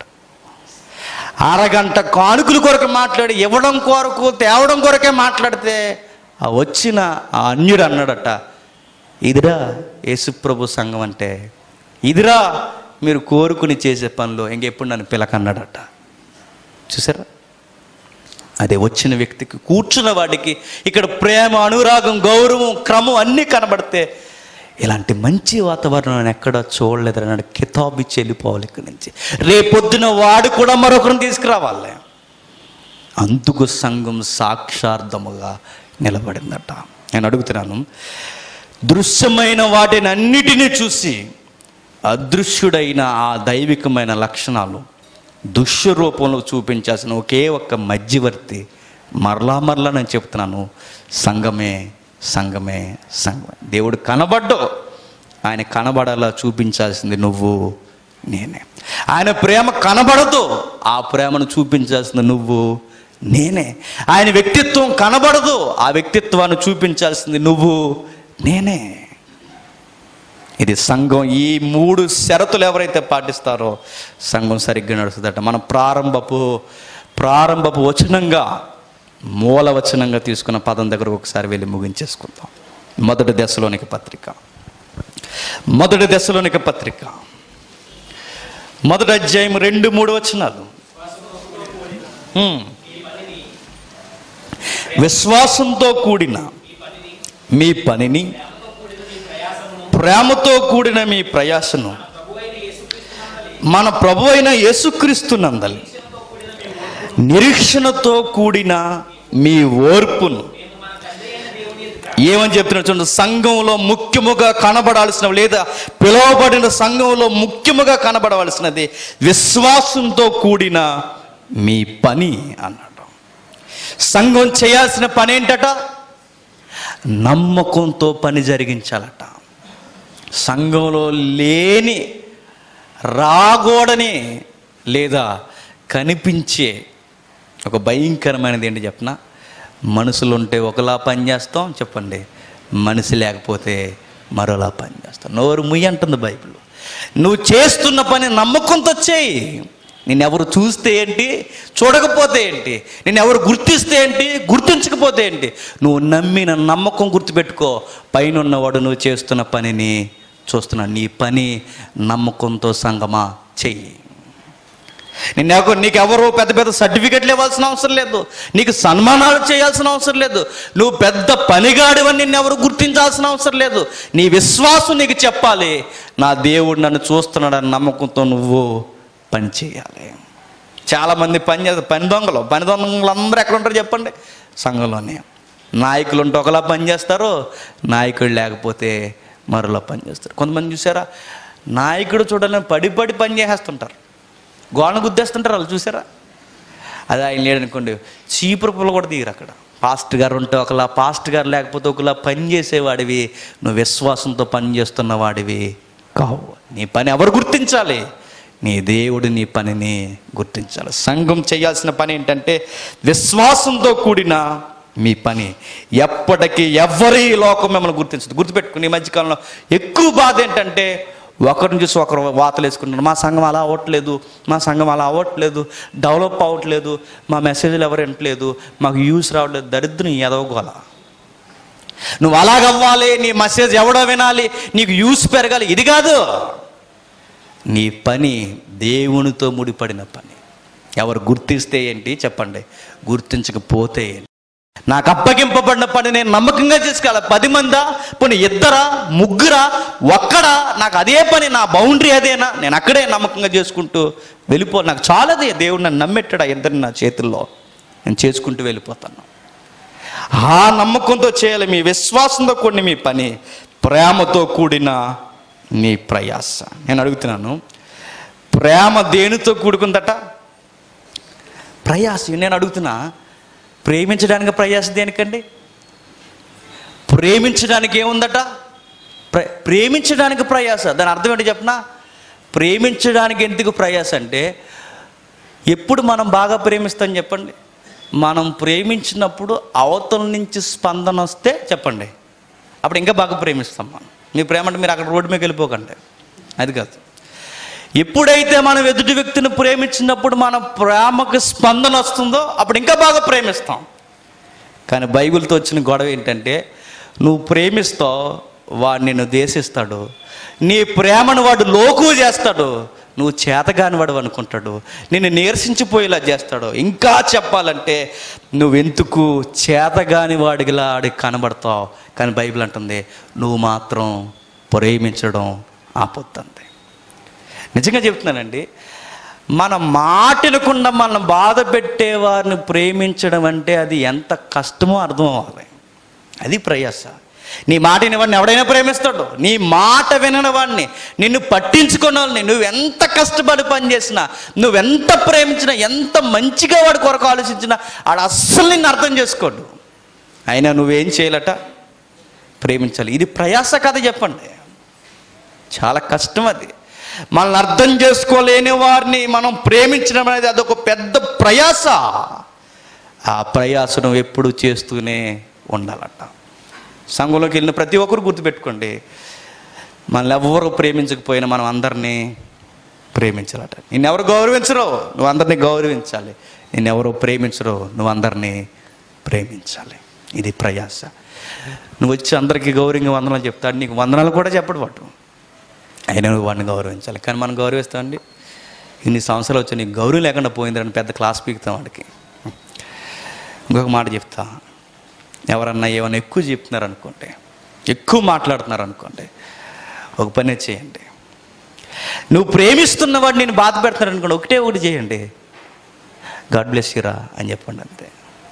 అరగంట కానుకల కొరకు మాట్లాడి ఇవ్వడం కొరకు తేవడం కొరకే మాట్లాడితే ఆ వచ్చిన ఆ అన్యుడు అన్నాడట ఇదిరా యేసుప్రభు సంఘం అంటే ఇదిరా మీరు కోరుకుని చేసే పనిలో ఇంకెప్పుడు నన్ను పిలకన్నాడట చూసారా అదే వచ్చిన వ్యక్తికి కూర్చున్న వాడికి ఇక్కడ ప్రేమ అనురాగం గౌరవం క్రమం అన్నీ కనబడితే ఇలాంటి మంచి వాతావరణం నేను ఎక్కడ చూడలేదు అన్నాడు కితాబు ఇచ్చి వెళ్ళిపోవాలి ఇక్కడి నుంచి రేపొద్దున వాడు కూడా మరొకరిని తీసుకురావాలి అందుకు సంఘం సాక్షార్థముగా నిలబడిందట నేను అడుగుతున్నాను దృశ్యమైన వాటిని అన్నిటినీ చూసి అదృశ్యుడైన ఆ దైవికమైన లక్షణాలు దుష్య రూపంలో చూపించాల్సిన ఒకే ఒక్క మధ్యవర్తి మరలా మరలా నేను చెప్తున్నాను సంఘమే సంఘమే సంఘమే దేవుడు కనబడ్డు ఆయన కనబడేలా చూపించాల్సింది నువ్వు నేనే ఆయన ప్రేమ కనబడదు ఆ ప్రేమను చూపించాల్సింది నువ్వు నేనే ఆయన వ్యక్తిత్వం కనబడదు ఆ వ్యక్తిత్వాన్ని చూపించాల్సింది నువ్వు నేనే ఇది సంఘం ఈ మూడు షరతులు ఎవరైతే పాటిస్తారో సంఘం సరిగ్గా నడుస్తుందట మనం ప్రారంభపు ప్రారంభపు వచనంగా మూల వచనంగా తీసుకున్న పదం దగ్గర ఒకసారి వెళ్ళి ముగించేసుకుందాం మొదటి దశలోనికి పత్రిక మొదటి దశలోనికి పత్రిక మొదటి అధ్యాయం రెండు మూడు వచనాలు హ్మ్. విశ్వాసంతో కూడిన మీ పనిని ప్రేమతో కూడిన మీ ప్రయాసను మన ప్రభు అయిన యేసుక్రీస్తునందలి నిరీక్షణతో కూడిన మీ ఓర్పును ఏమని చెప్తున్నారు చూడండి సంఘంలో ముఖ్యముగా కనబడాల్సిన లేదా పిలువబడిన సంఘంలో ముఖ్యముగా కనబడవలసినది విశ్వాసంతో కూడిన మీ పని అన్నాడు సంఘం చేయాల్సిన పని ఏంటట నమ్మకంతో పని జరిగించాలట సంఘంలో లేని రాగోడని లేదా కనిపించే ఒక భయంకరమైనది ఏంటి చెప్పనా మనుషులు ఉంటే ఒకలా పని చేస్తాం చెప్పండి మనిషి లేకపోతే మరోలా పని చేస్తాం నోరు ముయ్యి అంటుంది బైబిల్ నువ్వు చేస్తున్న పని నమ్మకంతో చేయి నిన్నెవరు చూస్తే ఏంటి చూడకపోతే ఏంటి నేను ఎవరు గుర్తిస్తే ఏంటి గుర్తించకపోతే ఏంటి నువ్వు నమ్మిన నమ్మకం గుర్తుపెట్టుకో పైన ఉన్నవాడు నువ్వు చేస్తున్న పనిని చూస్తున్నా నీ పని నమ్మకంతో సంగమా చెయ్యి నిన్నెవరు నీకెవరు పెద్ద పెద్ద సర్టిఫికెట్లు ఇవ్వాల్సిన అవసరం లేదు నీకు సన్మానాలు చేయాల్సిన అవసరం లేదు నువ్వు పెద్ద పనిగాడివని నిన్నెవరు గుర్తించాల్సిన అవసరం లేదు నీ విశ్వాసం నీకు చెప్పాలి నా దేవుడు నన్ను చూస్తున్నాడని నమ్మకంతో నువ్వు పని చేయాలి చాలామంది పని చేస్తారు పని దొంగలు పని దొంగలు అందరూ ఎక్కడ ఉంటారు చెప్పండి సంఘంలోనే నాయకులు ఉంటే ఒకలా పని చేస్తారు నాయకుడు లేకపోతే మరోలా పని చేస్తారు కొంతమంది చూసారా నాయకుడు చూడాలని పడి పడి పని చేసేస్తుంటారు గోడ గుద్దేస్తుంటారు వాళ్ళు చూసారా అది ఆయన లేడనుకోండి చీపురు పుల్ల కూడా దిగరు అక్కడ పాస్ట్ గారు ఉంటే ఒకలా పాస్ట్ గారు లేకపోతే ఒకలా పని చేసేవాడివి నువ్వు విశ్వాసంతో పని చేస్తున్న వాడివి కావు నీ పని ఎవరు గుర్తించాలి నీ దేవుడు నీ పనిని గుర్తించాలి సంఘం చేయాల్సిన పని ఏంటంటే విశ్వాసంతో కూడిన మీ పని ఎప్పటికీ ఎవరి లోకం మిమ్మల్ని గుర్తించదు గుర్తుపెట్టుకుని ఈ మధ్యకాలంలో ఎక్కువ బాధ ఏంటంటే ఒకరిని చూసి ఒకరు వాతలు వేసుకుంటున్నారు మా సంఘం అలా అవ్వట్లేదు మా సంఘం అలా అవ్వట్లేదు డెవలప్ అవ్వట్లేదు మా మెసేజ్లు ఎవరు వినట్లేదు మాకు యూస్ రావట్లేదు దరిద్రం ఎదవగోల నువ్వు అలాగవ్వాలి నీ మెసేజ్ ఎవడో వినాలి నీకు యూస్ పెరగాలి ఇది కాదు నీ పని దేవునితో ముడిపడిన పని ఎవరు గుర్తిస్తే ఏంటి చెప్పండి గుర్తించకపోతే ఏంటి నాకు అప్పగింపబడిన పని నేను నమ్మకంగా చేసుకోవాలి పది మందా పోనీ ఇద్దరా ముగ్గురా ఒక్కడా నాకు అదే పని నా బౌండరీ అదేనా నేను అక్కడే నమ్మకంగా చేసుకుంటూ వెళ్ళిపో నాకు చాలదే దేవుడు నన్ను నమ్మెట్టాడు ఆ ఇద్దరిని నా చేతుల్లో నేను చేసుకుంటూ వెళ్ళిపోతాను ఆ నమ్మకంతో చేయాలి మీ విశ్వాసంతో కూడిన మీ పని ప్రేమతో కూడిన మీ ప్రయాస నేను అడుగుతున్నాను ప్రేమ దేనితో కూడుకుందట ప్రయాస నేను అడుగుతున్నా ప్రేమించడానికి ప్రయాస దేనికండి ప్రేమించడానికి ఏముందట ప్ర ప్రేమించడానికి ప్రయాస దాని అర్థం ఏంటి చెప్పనా ప్రేమించడానికి ఎందుకు ప్రయాస అంటే ఎప్పుడు మనం బాగా ప్రేమిస్తాం చెప్పండి మనం ప్రేమించినప్పుడు అవతల నుంచి స్పందన వస్తే చెప్పండి అప్పుడు ఇంకా బాగా ప్రేమిస్తాం మనం మీ ప్రేమ అంటే మీరు అక్కడ రోడ్డు మీద వెళ్ళిపోకండి అది కాదు ఎప్పుడైతే మనం ఎదుటి వ్యక్తిని ప్రేమించినప్పుడు మన ప్రేమకు స్పందన వస్తుందో అప్పుడు ఇంకా బాగా ప్రేమిస్తాం కానీ బైబిల్తో వచ్చిన గొడవ ఏంటంటే నువ్వు ప్రేమిస్తావు వాడు నిన్ను దేశిస్తాడు నీ ప్రేమను వాడు లోకు చేస్తాడు నువ్వు చేతగాని వాడు అనుకుంటాడు నిన్ను నీరసించిపోయేలా చేస్తాడు ఇంకా చెప్పాలంటే నువ్వెందుకు చేతగాని వాడిగిలా ఆడికి కనబడతావు కానీ బైబిల్ అంటుంది నువ్వు మాత్రం ప్రేమించడం ఆపొద్దంతే నిజంగా చెప్తున్నానండి మన మాటలకుండా మనం బాధ పెట్టేవారిని ప్రేమించడం అంటే అది ఎంత కష్టమో అర్థం అవ్వాలి అది ప్రయాస నీ మాట వినేవాడిని ఎవడైనా ప్రేమిస్తాడు నీ మాట వినని వాడిని నిన్ను పట్టించుకున్న వాళ్ళని నువ్వు ఎంత కష్టపడి పని చేసినా నువ్వెంత ప్రేమించినా ఎంత మంచిగా వాడి కొరకు ఆలోచించినా ఆడు అస్సలు నిన్ను అర్థం చేసుకోడు అయినా నువ్వేం చేయాలట ప్రేమించాలి ఇది ప్రయాస కథ చెప్పండి చాలా కష్టం అది మనల్ని అర్థం చేసుకోలేని వారిని మనం ప్రేమించడం అనేది అదొక పెద్ద ప్రయాస ఆ ప్రయాసను ఎప్పుడు చేస్తూనే ఉండాలట సంఘంలోకి వెళ్ళిన ప్రతి ఒక్కరు గుర్తుపెట్టుకోండి మనల్ని ఎవరు ప్రేమించకపోయినా మనం అందరినీ ప్రేమించాలట నిన్నెవరు గౌరవించరు నువ్వు అందరినీ గౌరవించాలి నిన్నెవరు ప్రేమించరు నువ్వు అందరినీ ప్రేమించాలి ఇది ప్రయాస నువ్వు వచ్చి అందరికీ గౌరవంగా వందనాలు చెప్తాడు నీకు వందనాలు కూడా చెప్పడు వాడు అయినా నువ్వు వాడిని గౌరవించాలి కానీ మనం గౌరవిస్తామండి ఇన్ని సంవత్సరాలు వచ్చి నీకు గౌరవం లేకుండా పోయిందని పెద్ద క్లాస్ పీకుతాం వాడికి ఇంకొక మాట చెప్తా ఎవరన్నా ఏమైనా ఎక్కువ చెప్తున్నారు అనుకోండి ఎక్కువ మాట్లాడుతున్నారు అనుకోండి ఒక పని చేయండి నువ్వు ప్రేమిస్తున్న వాడు నేను బాధ పెడతాను అనుకోండి ఒకటే ఒకటి చేయండి గాడ్ బ్లెస్ యూరా అని చెప్పండి అంతే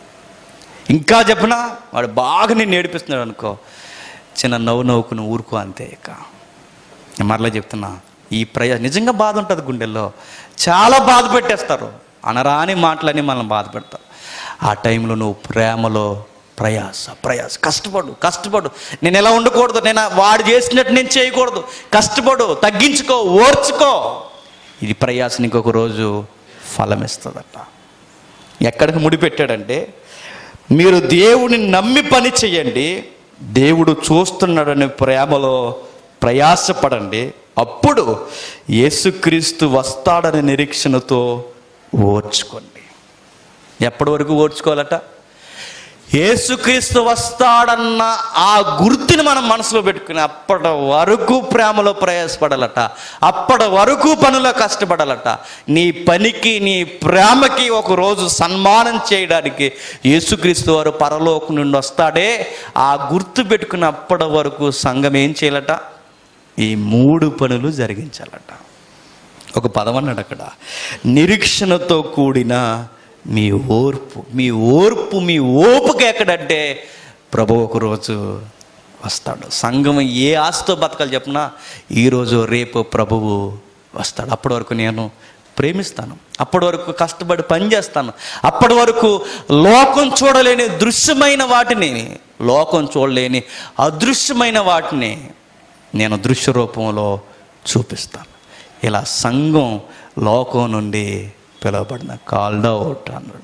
ఇంకా చెప్పనా వాడు బాగా నేను నేర్పిస్తున్నాడు అనుకో చిన్న నవ్వు నవ్వుకుని ఊరుకో అంతే ఇక నేను మరలా చెప్తున్నా ఈ ప్రయా నిజంగా బాధ ఉంటుంది గుండెల్లో చాలా బాధ పెట్టేస్తారు అనరాని మాటలని మనం బాధ పెడతారు ఆ టైంలో నువ్వు ప్రేమలో ప్రయాస ప్రయాస కష్టపడు కష్టపడు నేను ఎలా ఉండకూడదు నేను వాడు చేసినట్టు నేను చేయకూడదు కష్టపడు తగ్గించుకో ఓర్చుకో ఇది ప్రయాస ఇంకొక రోజు ఫలం ఇస్తుందట ఎక్కడికి ముడిపెట్టాడంటే మీరు దేవుని నమ్మి పని చేయండి దేవుడు చూస్తున్నాడని ప్రేమలో ప్రయాసపడండి అప్పుడు యేసుక్రీస్తు వస్తాడనే నిరీక్షణతో ఓర్చుకోండి ఎప్పటి వరకు ఓర్చుకోవాలట యేసుక్రీస్తు వస్తాడన్న ఆ గుర్తుని మనం మనసులో పెట్టుకుని అప్పటి వరకు ప్రేమలో ప్రయాసపడాలట అప్పటి వరకు పనిలో కష్టపడాలట నీ పనికి నీ ప్రేమకి ఒక రోజు సన్మానం చేయడానికి యేసుక్రీస్తు వారు పరలోకం నుండి వస్తాడే ఆ గుర్తు పెట్టుకుని అప్పటి వరకు సంఘం ఏం చేయాలట ఈ మూడు పనులు జరిగించాలట ఒక పదం అన్నాడు అక్కడ నిరీక్షణతో కూడిన మీ ఓర్పు మీ ఓర్పు మీ ఓపిక ఎక్కడంటే ప్రభు ఒకరోజు వస్తాడు సంఘం ఏ ఆశతో బతకాలి చెప్పినా ఈరోజు రేపు ప్రభువు వస్తాడు అప్పటి వరకు నేను ప్రేమిస్తాను అప్పటి వరకు కష్టపడి పని చేస్తాను అప్పటి వరకు లోకం చూడలేని దృశ్యమైన వాటిని లోకం చూడలేని అదృశ్యమైన వాటిని నేను దృశ్య రూపంలో చూపిస్తాను ఇలా సంఘం లోకం నుండి పిలువబడిన కాల్డ్ అవుట్ అన్నాడు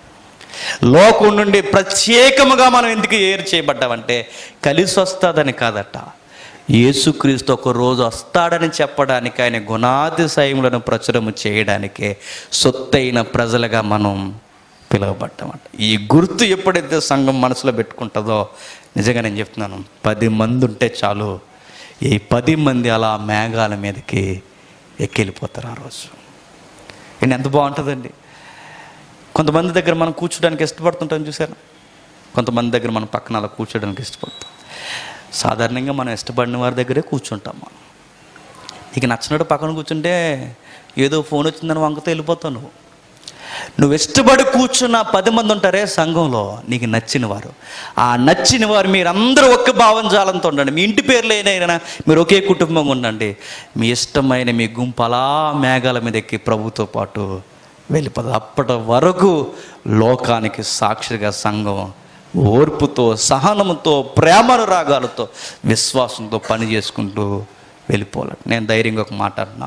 లోకం నుండి ప్రత్యేకముగా మనం ఎందుకు ఏరు చేయబడ్డామంటే కలిసి వస్తుందని కాదట యేసుక్రీస్తు ఒక రోజు వస్తాడని చెప్పడానికి ఆయన గుణాతిశయములను ప్రచురము చేయడానికే సొత్తైన ప్రజలుగా మనం పిలువబడ్డామంట ఈ గుర్తు ఎప్పుడైతే సంఘం మనసులో పెట్టుకుంటుందో నిజంగా నేను చెప్తున్నాను పది మంది ఉంటే చాలు ఈ పది మంది అలా మేఘాల మీదకి ఎక్కెళ్ళిపోతారు ఆ రోజు అండ్ ఎంత బాగుంటుందండి కొంతమంది దగ్గర మనం కూర్చోడానికి ఇష్టపడుతుంటాం చూసారు కొంతమంది దగ్గర మనం పక్కన అలా కూర్చోడానికి ఇష్టపడతాం సాధారణంగా మనం ఇష్టపడిన వారి దగ్గరే కూర్చుంటాం మనం నీకు నచ్చినట్టు పక్కన కూర్చుంటే ఏదో ఫోన్ వచ్చిందని వంకతో వెళ్ళిపోతావు నువ్వు నువ్వు ఇష్టపడి కూర్చున్న పది మంది ఉంటారే సంఘంలో నీకు నచ్చిన వారు ఆ నచ్చిన వారు మీరందరూ ఒక్క భావంజాలంతో ఉండండి మీ ఇంటి పేర్లు ఏదైనా మీరు ఒకే కుటుంబంగా ఉండండి మీ ఇష్టమైన మీ గుంపు అలా మేఘాల మీద ఎక్కి ప్రభుతో పాటు వెళ్ళిపోతుంది అప్పటి వరకు లోకానికి సాక్షిగా సంఘం ఓర్పుతో సహనముతో ప్రేమను రాగాలతో విశ్వాసంతో పని చేసుకుంటూ వెళ్ళిపోవాలి నేను ధైర్యంగా ఒక మాట అంటున్నా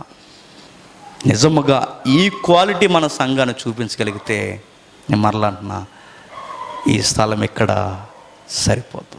నిజముగా ఈ క్వాలిటీ మన సంఘాన్ని చూపించగలిగితే నేను మరలా అంటున్నా ఈ స్థలం ఇక్కడ సరిపోదు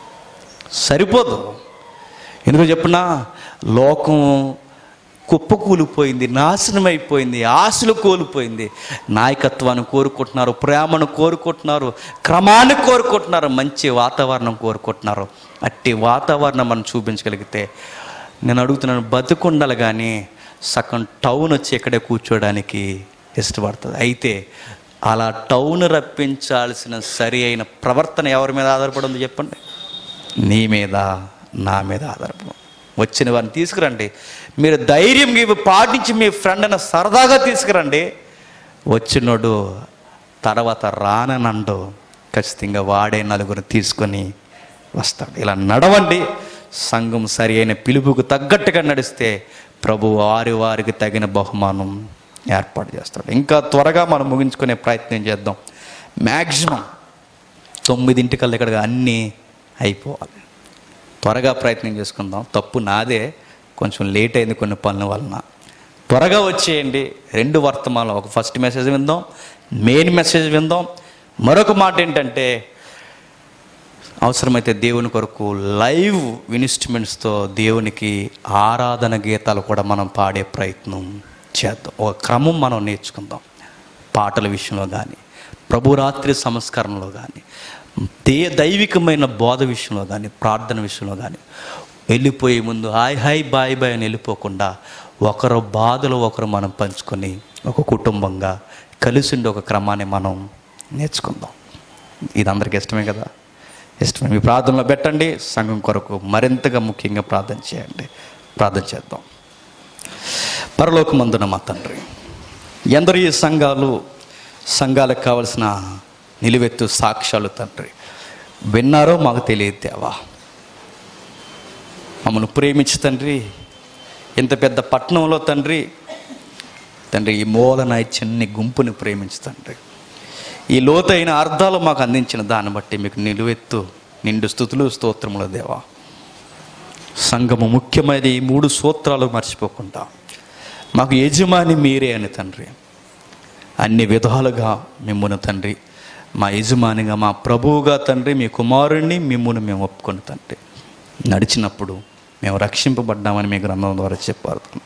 సరిపోదు ఎందుకు చెప్పినా లోకం కుప్పకూలిపోయింది నాశనం అయిపోయింది ఆశలు కోల్పోయింది నాయకత్వాన్ని కోరుకుంటున్నారు ప్రేమను కోరుకుంటున్నారు క్రమాన్ని కోరుకుంటున్నారు మంచి వాతావరణం కోరుకుంటున్నారు అట్టి వాతావరణం మనం చూపించగలిగితే నేను అడుగుతున్నాను బతుకుండాలి కానీ సగం టౌన్ వచ్చి ఇక్కడే కూర్చోడానికి ఇష్టపడుతుంది అయితే అలా టౌన్ రప్పించాల్సిన సరి అయిన ప్రవర్తన ఎవరి మీద ఆధారపడి ఉంది చెప్పండి నీ మీద నా మీద ఆధారపడి వచ్చిన వారిని తీసుకురండి మీరు ధైర్యం ఇవి పాటించి మీ ఫ్రెండ్ అని సరదాగా తీసుకురండి వచ్చినోడు తర్వాత రాననండు ఖచ్చితంగా వాడే నలుగురు తీసుకొని వస్తాడు ఇలా నడవండి సంఘం సరి అయిన పిలుపుకు తగ్గట్టుగా నడిస్తే ప్రభు వారి వారికి తగిన బహుమానం ఏర్పాటు చేస్తాడు ఇంకా త్వరగా మనం ముగించుకునే ప్రయత్నం చేద్దాం మ్యాక్సిమం తొమ్మిదింటికల్లా ఇక్కడ అన్నీ అయిపోవాలి త్వరగా ప్రయత్నం చేసుకుందాం తప్పు నాదే కొంచెం లేట్ అయింది కొన్ని పనుల వలన త్వరగా వచ్చేయండి రెండు వర్తమానం ఒక ఫస్ట్ మెసేజ్ విందాం మెయిన్ మెసేజ్ విందాం మరొక మాట ఏంటంటే అవసరమైతే దేవుని కొరకు లైవ్ ఇన్స్ట్రుమెంట్స్తో దేవునికి ఆరాధన గీతాలు కూడా మనం పాడే ప్రయత్నం చేద్దాం ఒక క్రమం మనం నేర్చుకుందాం పాటల విషయంలో కానీ ప్రభురాత్రి సంస్కరణలో కానీ దే దైవికమైన బోధ విషయంలో కానీ ప్రార్థన విషయంలో కానీ వెళ్ళిపోయే ముందు హాయ్ హాయ్ బాయ్ బాయ్ అని వెళ్ళిపోకుండా ఒకరు బాధలు ఒకరు మనం పంచుకొని ఒక కుటుంబంగా కలిసి ఉండే ఒక క్రమాన్ని మనం నేర్చుకుందాం ఇది అందరికీ ఇష్టమే కదా ఇష్టమే మీ ప్రార్థనలో పెట్టండి సంఘం కొరకు మరింతగా ముఖ్యంగా ప్రార్థన చేయండి ప్రార్థన చేద్దాం పరలోకమందున మా తండ్రి ఎందరు ఈ సంఘాలు సంఘాలకు కావలసిన నిలువెత్తు సాక్ష్యాలు తండ్రి విన్నారో మాకు తెలియదు దేవా మమ్మల్ని ప్రేమించి తండ్రి ఇంత పెద్ద పట్టణంలో తండ్రి తండ్రి ఈ మూలన ఈ చిన్ని గుంపుని ప్రేమించి తండ్రి ఈ లోతైన అర్థాలు మాకు అందించిన దాన్ని బట్టి మీకు నిలువెత్తు నిండు స్థుతులు స్తోత్రములు దేవా సంఘము ముఖ్యమైనది ఈ మూడు సూత్రాలు మర్చిపోకుండా మాకు యజమాని మీరే అని తండ్రి అన్ని విధాలుగా మిమ్మును తండ్రి మా యజమానిగా మా ప్రభువుగా తండ్రి మీ కుమారుణ్ణి మిమ్మును మేము ఒప్పుకొని తండ్రి నడిచినప్పుడు మేము రక్షింపబడ్డామని మీ గ్రంథం ద్వారా చెప్పారు తండ్రి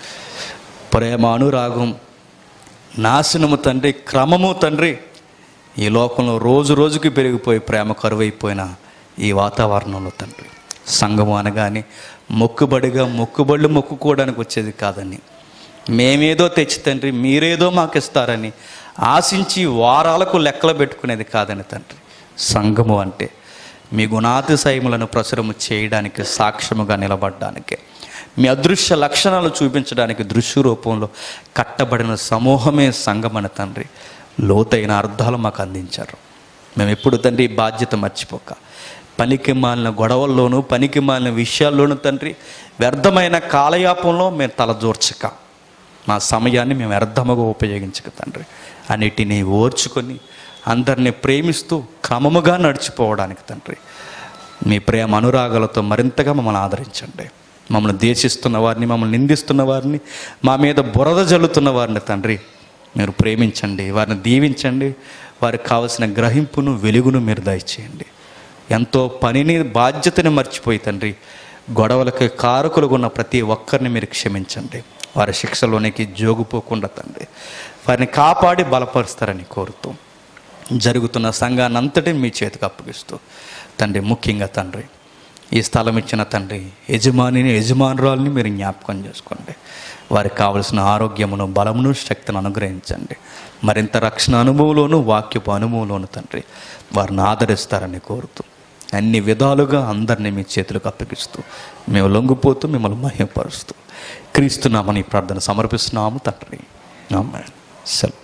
ప్రేమ అనురాగం నాశనము తండ్రి క్రమము తండ్రి ఈ లోకంలో రోజు రోజుకి పెరిగిపోయి ప్రేమ కరువైపోయిన ఈ వాతావరణంలో తండ్రి సంఘము అనగానే మొక్కుబడిగా మొక్కుబళ్ళు మొక్కుకోవడానికి వచ్చేది కాదని మేమేదో తెచ్చి తండ్రి మీరేదో మాకు ఇస్తారని ఆశించి వారాలకు లెక్కలు పెట్టుకునేది కాదని తండ్రి సంఘము అంటే మీ గుణాతిశయములను ప్రచురము చేయడానికి సాక్ష్యముగా నిలబడడానికి మీ అదృశ్య లక్షణాలు చూపించడానికి దృశ్య రూపంలో కట్టబడిన సమూహమే సంఘమని తండ్రి లోతైన అర్థాలు మాకు అందించారు మేము ఎప్పుడు తండ్రి ఈ బాధ్యత మర్చిపోక పనికి మాలిన గొడవల్లోనూ పనికి మాలిన విషయాల్లోనూ తండ్రి వ్యర్థమైన కాలయాపంలో మేము తలదూర్చక మా సమయాన్ని మేము వ్యర్థముగా ఉపయోగించక తండ్రి అన్నిటినీ ఓర్చుకొని అందరినీ ప్రేమిస్తూ క్రమముగా నడిచిపోవడానికి తండ్రి మీ ప్రేమ అనురాగాలతో మరింతగా మమ్మల్ని ఆదరించండి మమ్మల్ని దేశిస్తున్న వారిని మమ్మల్ని నిందిస్తున్న వారిని మా మీద బురద జల్లుతున్న వారిని తండ్రి మీరు ప్రేమించండి వారిని దీవించండి వారికి కావలసిన గ్రహింపును వెలుగును మీరు దయచేయండి ఎంతో పనిని బాధ్యతని మర్చిపోయి తండ్రి గొడవలకి కారకులుగా ఉన్న ప్రతి ఒక్కరిని మీరు క్షమించండి వారి శిక్షలోనికి జోగుపోకుండా తండ్రి వారిని కాపాడి బలపరుస్తారని కోరుతూ జరుగుతున్న సంఘాన్ని అంతటిని మీ చేతికి అప్పగిస్తూ తండ్రి ముఖ్యంగా తండ్రి ఈ స్థలం ఇచ్చిన తండ్రి యజమానిని యజమానురాలని మీరు జ్ఞాపకం చేసుకోండి వారికి కావలసిన ఆరోగ్యమును బలమును శక్తిని అనుగ్రహించండి మరింత రక్షణ అనుభవంలోను వాక్యపు అనుభవంలోను తండ్రి వారిని ఆదరిస్తారని కోరుతూ అన్ని విధాలుగా అందరినీ మీ చేతులకు అప్పగిస్తూ మేము లొంగిపోతూ మిమ్మల్ని మహిమపరుస్తూ క్రీస్తున్నామని ప్రార్థన సమర్పిస్తున్నాము తండ్రి ఆమె సెలవు